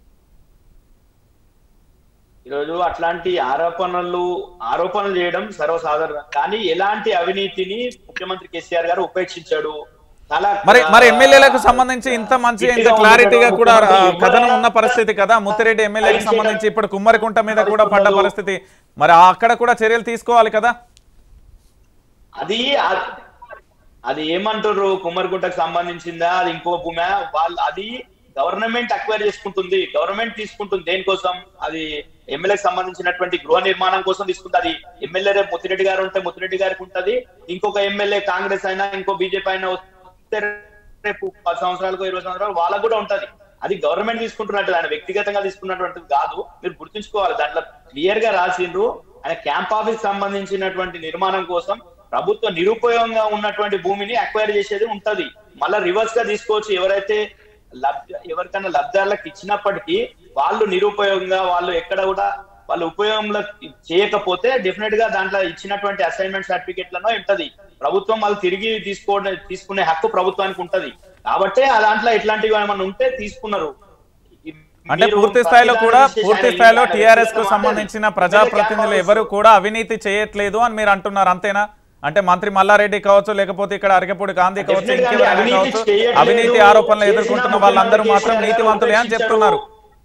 ఈరోజు అట్లాంటి ఆరోపణలు ఆరోపణలు చేయడం సర్వసాధారణం కానీ ఎలాంటి అవినీతిని ముఖ్యమంత్రి కేసీఆర్ గారు ఉపేక్షించాడు చాలా మరి మరి ఎమ్మెల్యేలకు సంబంధించి ఇంత మంచి ఇంత గట్టిగా క్లారిటీగా ఉండేటప్పుడు కూడా ఆ, ఎవరైనా కథనం ఉన్న పరిస్థితి కదా ముత్తిరెడ్డి ఎమ్మెల్యేకి ఆయన సంబంధించి చేయడం- ఇప్పుడు కుమ్మరికుంట మీద కూడా పడ్డ ఉండదు. పరిస్థితి మరి ఆ అక్కడ కూడా చర్యలు తీసుకోవాలి కదా అది ఆ- అది ఏమంటారు కుమ్మరిగుట్టకు సంబంధించిందా అది ఇంకో భూమి వాళ్ళు అది గవర్నమెంట్ అక్వైర్ చేసుకుంటుంది గవర్నమెంట్ తీసుకుంటుంది దేనికోసం అది ఎమ్మెల్యేకి సంబంధించినటువంటి గృహ నిర్మాణం కోసం తీసుకుంటుంది అది ఎమ్మెల్యే రేపు ముత్తిరెడ్డి గారు ఉంటే ముత్తిరెడ్డి గారికి ఉంటది ఇంకొక ఎమ్మెల్యే కాంగ్రెస్ అయినా ఇంకో బీజేపీ అయినా వస్తే రేపు పది సంవత్సరాలకు ఇరవై సంవత్సరాలు వాళ్ళకు కూడా ఉంటది అది గవర్నమెంట్ తీసుకుంటున్నట్టు ఆయన వ్యక్తిగతంగా తీసుకున్నటువంటిది కాదు మీరు గుర్తుంచుకోవాలి దాంట్లో క్లియర్ గా రాసిండ్రు ఆయన క్యాంప్ ఆఫీస్ సంబంధించినటువంటి నిర్మాణం కోసం ప్రభుత్వ నిరుపయోగంగా ఉన్నటువంటి భూమిని అక్వైర్ చేసేది ఉంటది మళ్ళా రివర్స్ గా తీసుకోవచ్చు ఎవరైతే లబ్ధ ఎవరికైనా లబ్ధాలకు ఇచ్చినప్పటికీ వాళ్ళు నిరుపయోగంగా వాళ్ళు ఎక్కడ కూడా వాళ్ళు ఉపయోగంలో చేయకపోతే డెఫినెట్ గా దాంట్లో ఇచ్చినటువంటి అసైన్మెంట్ సర్టిఫికెట్లను ఉంటది ప్రభుత్వం వాళ్ళు తిరిగి తీసుకోవడం తీసుకునే హక్కు ప్రభుత్వానికి ఉంటది కాబట్టి ఆ దాంట్లో ఇట్లాంటివి ఏమైనా ఉంటే తీసుకున్నారు అంటే మీరు పూర్తి స్థాయిలో ప్రతిదాన్ని కూడా చేసి పూర్తి ఆయన స్థాయిలో ఆయన టిఆర్ఎస్ కు వ్యక్తిగత సంబంధించిన మాట్లాడి. ప్రజాప్రతినిధులు ఎమ్మెల్యే ఎవరు కూడా అవినీతి చేయట్లేదు అని మీరు అంటున్నారు అంతేనా అంటే మంత్రి మల్లారెడ్డి కావచ్చు లేకపోతే ఇక్కడ అరగపూడి గాంధీ కావచ్చు Definitely ఇంకెవరైనా అవినీతి కావచ్చు చేయట్లేదు. అవినీతి ఆరోపణలు చేసిన ఎదుర్కొంటున్న ముఖ్యమంత్రి వాళ్ళందరూ మాత్రం కేసీఆర్ నీతివంతులే అని ఉపేక్షించారు. చెప్తున్నారు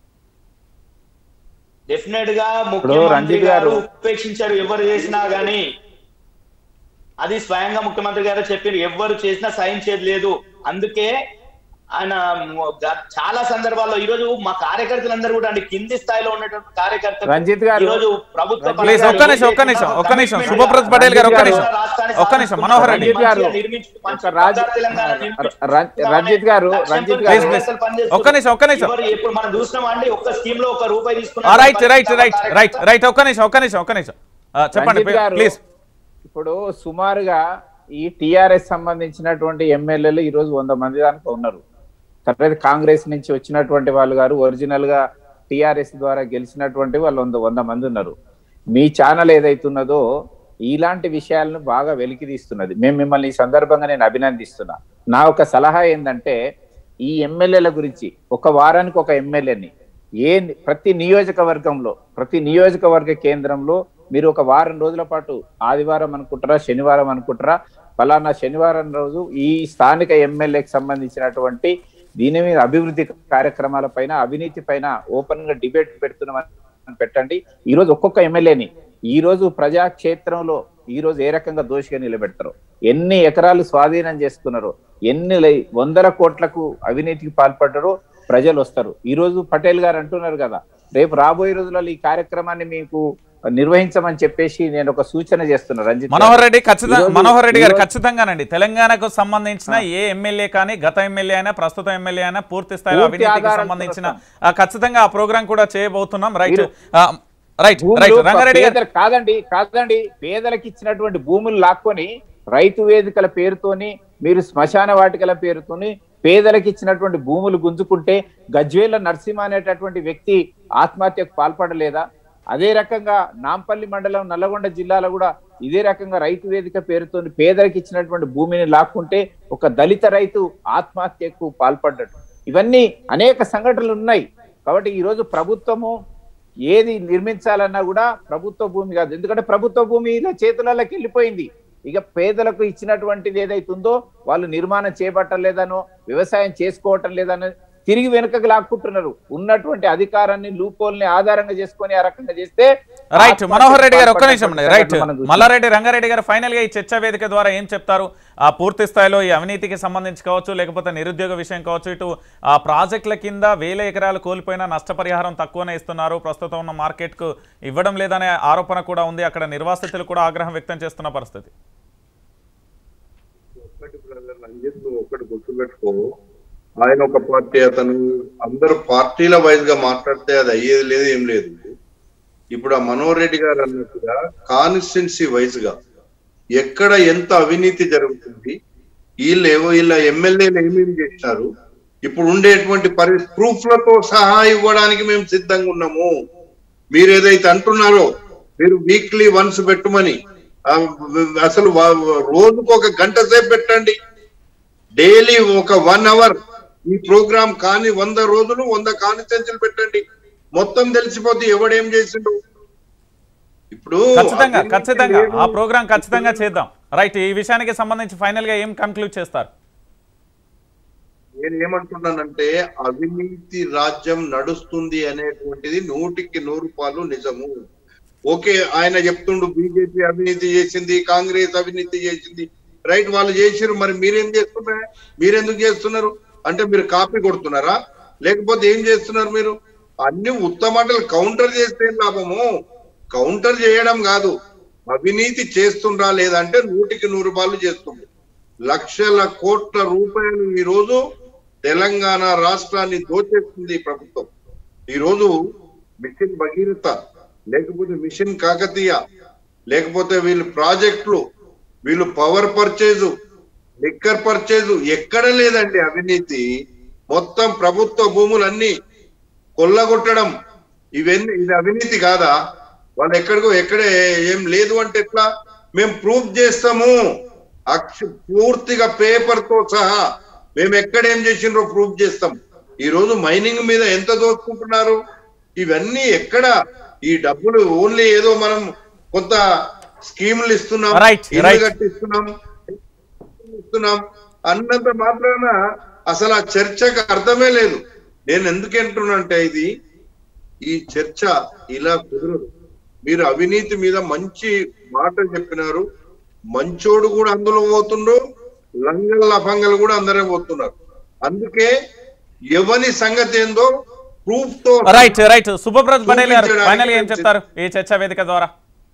డెఫినెట్ గా ముఖ్యమంత్రి రంజిత్ గారు గారు- ఉపేక్షించారు ఎవరు చేసినా గానీ అది స్వయంగా ముఖ్యమంత్రి గారు చెప్పారు ఎవరు చేసినా సహించేది లేదు అందుకే ఆయన గ- చాలా సందర్భాల్లో ఈ రోజు మా కార్యకర్తలందరూ కూడా అండి కింది స్థాయిలో ఉన్నటువంటి కార్యకర్తలు రంజిత్ గారు- ఈ రోజు ప్రభుత్వ రంజిత్ ప్లీజ్ పరంగా ఒక్క నిమిషం ఒక్క నిమిషం ఒక్క నిమిషం శుభప్రత్ పటేల్ గారు ఒక్క నిమిషం ఒక్క నిమిషం మనోహర్ రెడ్డి రంజిత్ గారు, మంచి ఒక రాజ- బంగారు తెలంగాణ నిర్మించుకుందామనే రం- రంజిత్ గారు, లక్ష్యంతో రంజిత్ గారు- కార్యకర్తలు పనిచేస్తున్నారు. ఒక్క నిమిషం, ఒక్క నిమిషం. ఎవరు ఎప్పుడు మనం చూసినాం అండి ఒక్క స్కీమ్ లో ఒక రూపాయి ఆ, తీసుకున్నారు right right right right right ఒక్క నిమిషం ఒక్క నిమిషం ఒక్క నిమిషం ఆ, చెప్పండి రంజిత్ గారు, ప్లీజ్ ఇప్పుడు సుమారుగా ఈ టిఆర్ఎస్ సంబంధించినటువంటి ఎమ్మెల్యేలు ఈ రోజు వంద మంది దాకా ఉన్నారు తర్వాత కాంగ్రెస్ నుంచి వచ్చినటువంటి వాళ్ళు గారు ఒరిజినల్ గా టిఆర్ఎస్ ద్వారా గెలిచినటువంటి వాళ్ళు వంద వంద మంది ఉన్నారు మీ ఛానల్ ఏదైతున్నదో ఇలాంటి విషయాలను బాగా వెలికి తీస్తున్నది మేము మిమ్మల్ని ఈ సందర్భంగా నేను అభినందిస్తున్నా నా ఒక సలహా ఏంటంటే ఈ ఎమ్మెల్యేల గురించి ఒక వారానికి ఒక ఎమ్మెల్యేని ఏ ప్రతి నియోజకవర్గంలో ప్రతి నియోజకవర్గ కేంద్రంలో మీరు ఒక వారం రోజుల పాటు ఆదివారం అనుకుంటారా శనివారం అనుకుంటారా ఫలానా శనివారం రోజు ఈ స్థానిక ఎమ్మెల్యేకి సంబంధించినటువంటి దీని మీద అభివృద్ధి కార్యక్రమాల పైన అవినీతి పైన ఓపెన్ గా డిబేట్ పెడుతున్నామని పెట్టండి ఈ రోజు ఒక్కొక్క ఎమ్మెల్యేని ఈ రోజు ప్రజాక్షేత్రంలో ఈ రోజు ఏ రకంగా దోషిగా నిలబెడతారు ఎన్ని ఎకరాలు స్వాధీనం చేసుకున్నారో ఎన్ని లై- వందల కోట్లకు అవినీతికి పాల్పడ్డారో ప్రజలు వస్తారు ఈ రోజు పటేల్ గారు అంటున్నారు కదా రేపు రాబోయే రోజులలో ఈ కార్యక్రమాన్ని మీకు నిర్వహించమని చెప్పేసి నేను ఒక సూచన చేస్తున్నా రంజిత్ గారు. మనోహర్ రెడ్డి ఖచ్చితంగా ఈరోజు- మనోహర్ రెడ్డి గారు ఈరోజు- ఖచ్చితంగానండి తెలంగాణకు సంబంధించిన ఏ ఎమ్మెల్యే కానీ గత ఎమ్మెల్యే అయినా ప్రస్తుత ఎమ్మెల్యే అయినా పూర్తి స్థాయిలో పూర్తి అవినీతికి ఆధారాలతో సంబంధించిన వస్తాం. ఆ, ఖచ్చితంగా ఆ ప్రోగ్రాం కూడా చేయబోతున్నాం రైట్ మీరు- రైట్ భూములు రైట్ రంగారెడ్డి గారు పేదలు కాదండి కాదండి పేదలకు ఇచ్చినటువంటి భూములు లాక్కొని రైతు వేదికల పేరుతోని మీరు శ్మశాన వాటికల పేరుతోని పేదలకు ఇచ్చినటువంటి భూములు గుంజుకుంటే గజ్వేల నరసింహ అనేటటువంటి వ్యక్తి ఆత్మహత్యకు పాల్పడలేదా అదే రకంగా నాంపల్లి మండలం నల్లగొండ జిల్లాలో కూడా ఇదే రకంగా రైతు వేదిక పేరుతోని పేదలకు ఇచ్చినటువంటి భూమిని లాక్కుంటే ఒక దళిత రైతు ఆత్మహత్యకు పాల్పడ్డాడు ఇవన్నీ అనేక సంఘటనలు ఉన్నాయి కాబట్టి ఈ రోజు ప్రభుత్వము ఏది నిర్మించాలన్నా కూడా ప్రభుత్వ భూమి కాదు ఎందుకంటే ప్రభుత్వ భూమి ఇలా చేతులలోకి వెళ్ళిపోయింది ఇక పేదలకు ఇచ్చినటువంటిది ఏదైతుందో వాళ్ళు నిర్మాణం చేపట్టలేదనో వ్యవసాయం చేసుకోవటం లేదనో తిరిగి వెనుకకు లాక్కుంటున్నారు ఉన్నటువంటి అధికారాన్ని లూపోల్ని ఆధారంగా చేసుకొని ఆ రకంగా చేస్తే రైట్ మనోహర్ రెడ్డి గారు ఒక్క నిమిషం ఆత్మహత్యకు రైట్ మనం చూస్తున్నాం. మల్లారెడ్డి రంగారెడ్డి గారు ఫైనల్ గా ఈ చర్చా వేదిక ద్వారా ఏం చెప్తారు ఆ పూర్తి స్థాయిలో ఈ అవినీతికి సంబంధించి కావచ్చు లేకపోతే నిరుద్యోగ విషయం కావచ్చు ఇటు ఆ ప్రాజెక్టుల కింద వేల ఎకరాలు కోల్పోయినా నష్టపరిహారం తక్కువనే ఇస్తున్నారు ప్రస్తుతం ఉన్న మార్కెట్ కు ఇవ్వడం లేదనే ఆరోపణ కూడా ఉంది అక్కడ నిర్వాసితులు కూడా ఆగ్రహం వ్యక్తం చేస్తున్న పరిస్థితి ఒక్కటి బ్రదర్ రంజిత్ నువ్వు ఒక్కటి గుర్తుపెట్టుకో ఆయన ఒక పార్టీ అతను అందరూ పార్టీల వైజ్ గా మాట్లాడితే అది అయ్యేది లేదు ఏం లేదు ఇప్పుడు ఆ మనోహర్ రెడ్డి గారు అన్నట్టుగా కాన్స్టిట్యున్సీ వైజ్ గా ఎక్కడ ఎంత అవినీతి జరుగుతుంది వీళ్ళు ఏవో వీళ్ళ ఎమ్మెల్యేలు ఏమేమి చేసినారు ఇప్పుడు ఉండేటువంటి పరి ప్రూఫ్లతో సహా ఇవ్వడానికి మేము సిద్ధంగా ఉన్నాము మీరు ఏదైతే అంటున్నారో మీరు వీక్లీ వన్స్ పెట్టమని ఆ, అసలు వా- రోజుకు ఒక గంట సేపు పెట్టండి డైలీ ఒక వన్ అవర్ ఈ ప్రోగ్రామ్ కాని వంద రోజులు వంద కాన్స్టెన్సీలు పెట్టండి మొత్తం తెలిసిపోతే ఎవడేం చేసిండు ఇప్పుడు ఖచ్చితంగా అవినీతి ఖచ్చితంగా లేదు. ఆ ప్రోగ్రాం ఖచ్చితంగా చేద్దాం రైట్ ఈ విషయానికి సంబంధించి ఫైనల్ గా ఏం కన్క్లూడ్ చేస్తారు నేను ఏమంటున్నానంటే అవినీతి రాజ్యం నడుస్తుంది అనేటువంటిది నూటికి నూరు పాలు నిజము ఓకే ఆయన చెప్తుండు బీజేపీ అవినీతి చేసింది కాంగ్రెస్ అవినీతి చేసింది రైట్ వాళ్ళు చేసిరు మరి మీరేం చేస్తున్నారు మీరెందుకు చేస్తున్నారు అంటే మీరు కాపీ కొడుతున్నారా లేకపోతే ఏం చేస్తున్నారు మీరు అన్ని ఉత్తమాటలు కౌంటర్ చేస్తే ఏం లాభము కౌంటర్ చేయడం కాదు అవినీతి చేస్తుండ్రా లేదంటే నూటికి నూరు రూపాయలు చేస్తుంది లక్షల కోట్ల రూపాయలు ఈ రోజు తెలంగాణ రాష్ట్రాన్ని దోచేస్తుంది ఈ ప్రభుత్వం ఈ రోజు మిషన్ భగీరథ లేకపోతే మిషన్ కాకతీయ లేకపోతే వీళ్ళు ప్రాజెక్టులు వీళ్ళు పవర్ పర్చేజ్ లిక్కర్ పర్చేజ్ ఎక్కడ లేదండి అవినీతి మొత్తం ప్రభుత్వ భూములన్నీ కొల్లగొట్టడం ఇవన్నీ ఇది అవినీతి కాదా వాళ్ళు ఎక్కడికో ఎక్కడే ఏం లేదు అంటే ఎట్లా మేము ప్రూఫ్ చేస్తాము అక్ష పూర్తిగా పేపర్ తో సహా మేము ఎక్కడ ఏం చేసిండ్రో ప్రూఫ్ చేస్తాం ఈ రోజు మైనింగ్ మీద ఎంత దోచుకుంటున్నారు ఇవన్నీ ఎక్కడ ఈ డబ్బులు ఓన్లీ ఏదో మనం కొంత స్కీములు ఇస్తున్నాం Right, ఇల్లు right. కట్టిస్తున్నాం ఇస్తున్నాం అన్నంత మాత్రాన అసలు ఆ చర్చకు అర్థమే లేదు నేను ఎందుకు అంటున్నానంటే ఇది ఈ చర్చ ఇలా కుదరదు మీరు అవినీతి మీద మంచి మాట చెప్పినారు మంచోడు కూడా అందులో పోతుండ్రు లంగల్ లఫంగలు కూడా అందరే పోతున్నారు అందుకే ఎవని సంగతి ఏందో ప్రూఫ్ తో రైట్ రైట్ సుభప్రత్ పటేల్ గారు చూపించడానికి ఫైనల్ ఏం చెప్తారు ఈ చర్చా వేదిక ద్వారా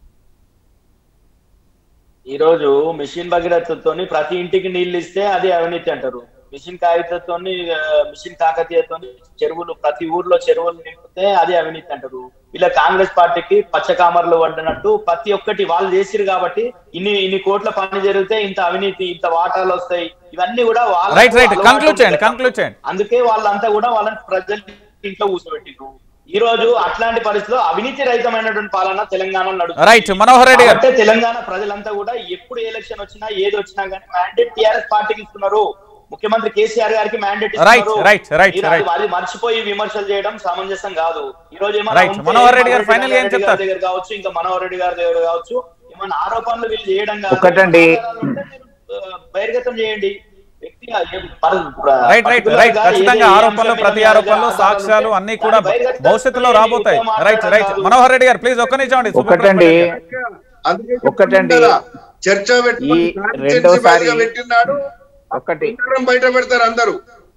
ఈ రోజు మిషన్ భగీరథతోని ప్రతి ఇంటికి నీళ్లు ఇస్తే అది అవినీతి అంటారు మిషన్ కాగితతోని ఆ, మిషన్ కాకతీయతోని చెరువులు ప్రతి ఊర్లో చెరువులు నింపితే అది అవినీతి అంటారు ఇలా కాంగ్రెస్ పార్టీకి పచ్చకామర్లు పడ్డనట్టు ప్రతి ఒక్కటి వాళ్ళు చేసిరు కాబట్టి ఇన్ని ఇన్ని కోట్ల పని జరిగితే ఇంత అవినీతి ఇంత వాటాలు వస్తాయి ఇవన్నీ కూడా వాళ్ళ రైట్ రైట్ అలవాటు కంక్లూడ్ చేయండి ఉంది. కంక్లూడ్ చేయండి అందుకే వాళ్ళంతా కూడా వాళ్ళని ప్రజల ఇంట్లో కూర్చోబెట్టిండ్రు ఈ రోజు అట్లాంటి పరిస్థితిలో అవినీతి రహితమైనటువంటి పాలన తెలంగాణలో నడుస్తుంది రైట్ మనోహర్ రెడ్డి గారు కాబట్టి తెలంగాణ ప్రజలంతా కూడా ఎప్పుడు ఎలక్షన్ వచ్చినా ఏది వచ్చినా కానీ మ్యాండేట్ టిఆర్ఎస్ పార్టీకి ఇస్తున్నారు ముఖ్యమంత్రి కేసీఆర్ గారికి mandate Right, right, right, right. అది మర్చిపోయి విమర్శలు చేయడం సమంజసం కాదు ఈ రోజు ఏమన్నా Right. ఉంటే మనోహర్ రెడ్డి గారు మాధవి final గా ఏం రెడ్డి గారి చెప్తారు? దగ్గర కావచ్చు ఇంకా మనోహర్ రెడ్డి గారి దగ్గర కావచ్చు ఏమన్నా ఆరోపణలు వీళ్ళు చేయడం కాదు ఒకటండి. ఆధారాలు ఉంటే మీరు, ఆ, బహిర్గతం చేయండి వ్యక్తిగా ఏ- పర్- రైట్ రైట్ particular రైట్ గా ఖచ్చితంగా ఏది ఏ ఆరోపణలు అంశం ప్రతి మీద ఆరోపణలు ఆధారాలు సాక్ష్యాలు ఉంటే అన్ని కూడా దాన్ని బహిర్గతం భవిష్యత్తులో చేయండి. రాబోతాయి ఉత్తమ రైట్ రైట్ మాట్లాడడం మనోహర్ రెడ్డి గారు ప్లీజ్ ఒక్క నిమిషం అండి సుభప్రత్ ఒకటండి పటేల్ గారు. అందుకే ఒకటండి. చెప్తున్నాను కదా, చర్చ పెట్టుకొని ఈ దాన్ని రెండోసారి చర్చ పెట్టినాడు ఒకటి అందరం బయట పెడతారు అందరూ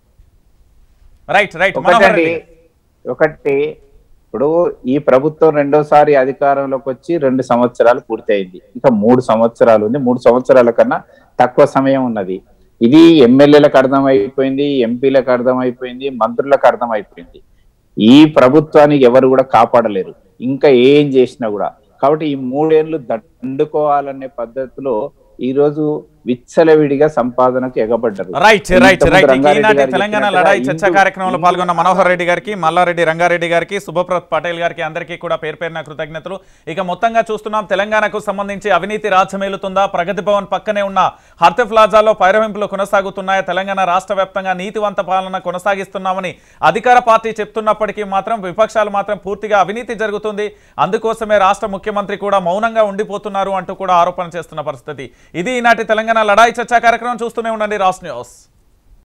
రైట్ రైట్ మనోహర్ ఒకటండి రెడ్డి ఒకటి ఇప్పుడు ఈ ప్రభుత్వం రెండోసారి అధికారంలోకి వచ్చి రెండు సంవత్సరాలు పూర్తయింది ఇంకా మూడు సంవత్సరాలు ఉంది మూడు సంవత్సరాల కన్నా తక్కువ సమయం ఉన్నది ఇది ఎమ్మెల్యేలకు అర్థమైపోయింది ఎంపీలకు అర్థమైపోయింది మంత్రులకు అర్థమైపోయింది ఈ ప్రభుత్వాన్ని ఎవరు కూడా కాపాడలేరు ఇంకా ఏం చేసినా కూడా కాబట్టి ఈ మూడేళ్లు దండుకోవాలనే పద్ధతిలో ఈ రోజు విచ్చలవిడిగా సంపాదనకు ఎగబడ్డారు రైట్ రైట్ ఇంతకుముందు రైట్ రంగారెడ్డి ఈనాటి గారు తెలంగాణ చెప్పినట్టుగా లడాయి చర్చా హిందూ- కార్యక్రమంలో పాల్గొన్న మనోహర్ రెడ్డి గారికి మల్లారెడ్డి రంగారెడ్డి గారికి శుభప్రత్ పటేల్ గారికి అందరికీ కూడా పేరు పేరున కృతజ్ఞతలు ఇక మొత్తంగా చూస్తున్నాం తెలంగాణకు సంబంధించి అవినీతి రాజ్యమేలుతుందా ప్రగతి భవన్ పక్కనే ఉన్న హర్త ప్లాజాలో పైరవింపులు కొనసాగుతున్నాయా తెలంగాణ రాష్ట్ర వ్యాప్తంగా నీతివంత పాలన కొనసాగిస్తున్నామని అధికార పార్టీ చెప్తున్నప్పటికీ మాత్రం విపక్షాలు మాత్రం పూర్తిగా అవినీతి జరుగుతుంది అందుకోసమే రాష్ట్ర ముఖ్యమంత్రి కూడా మౌనంగా ఉండిపోతున్నారు అంటూ కూడా ఆరోపణ చేస్తున్న పరిస్థితి ఇది ఈనాటి తెలంగాణ లడాయి చర్చా కార్యక్రమం చూస్తూనే ఉండండి రాస్ న్యూస్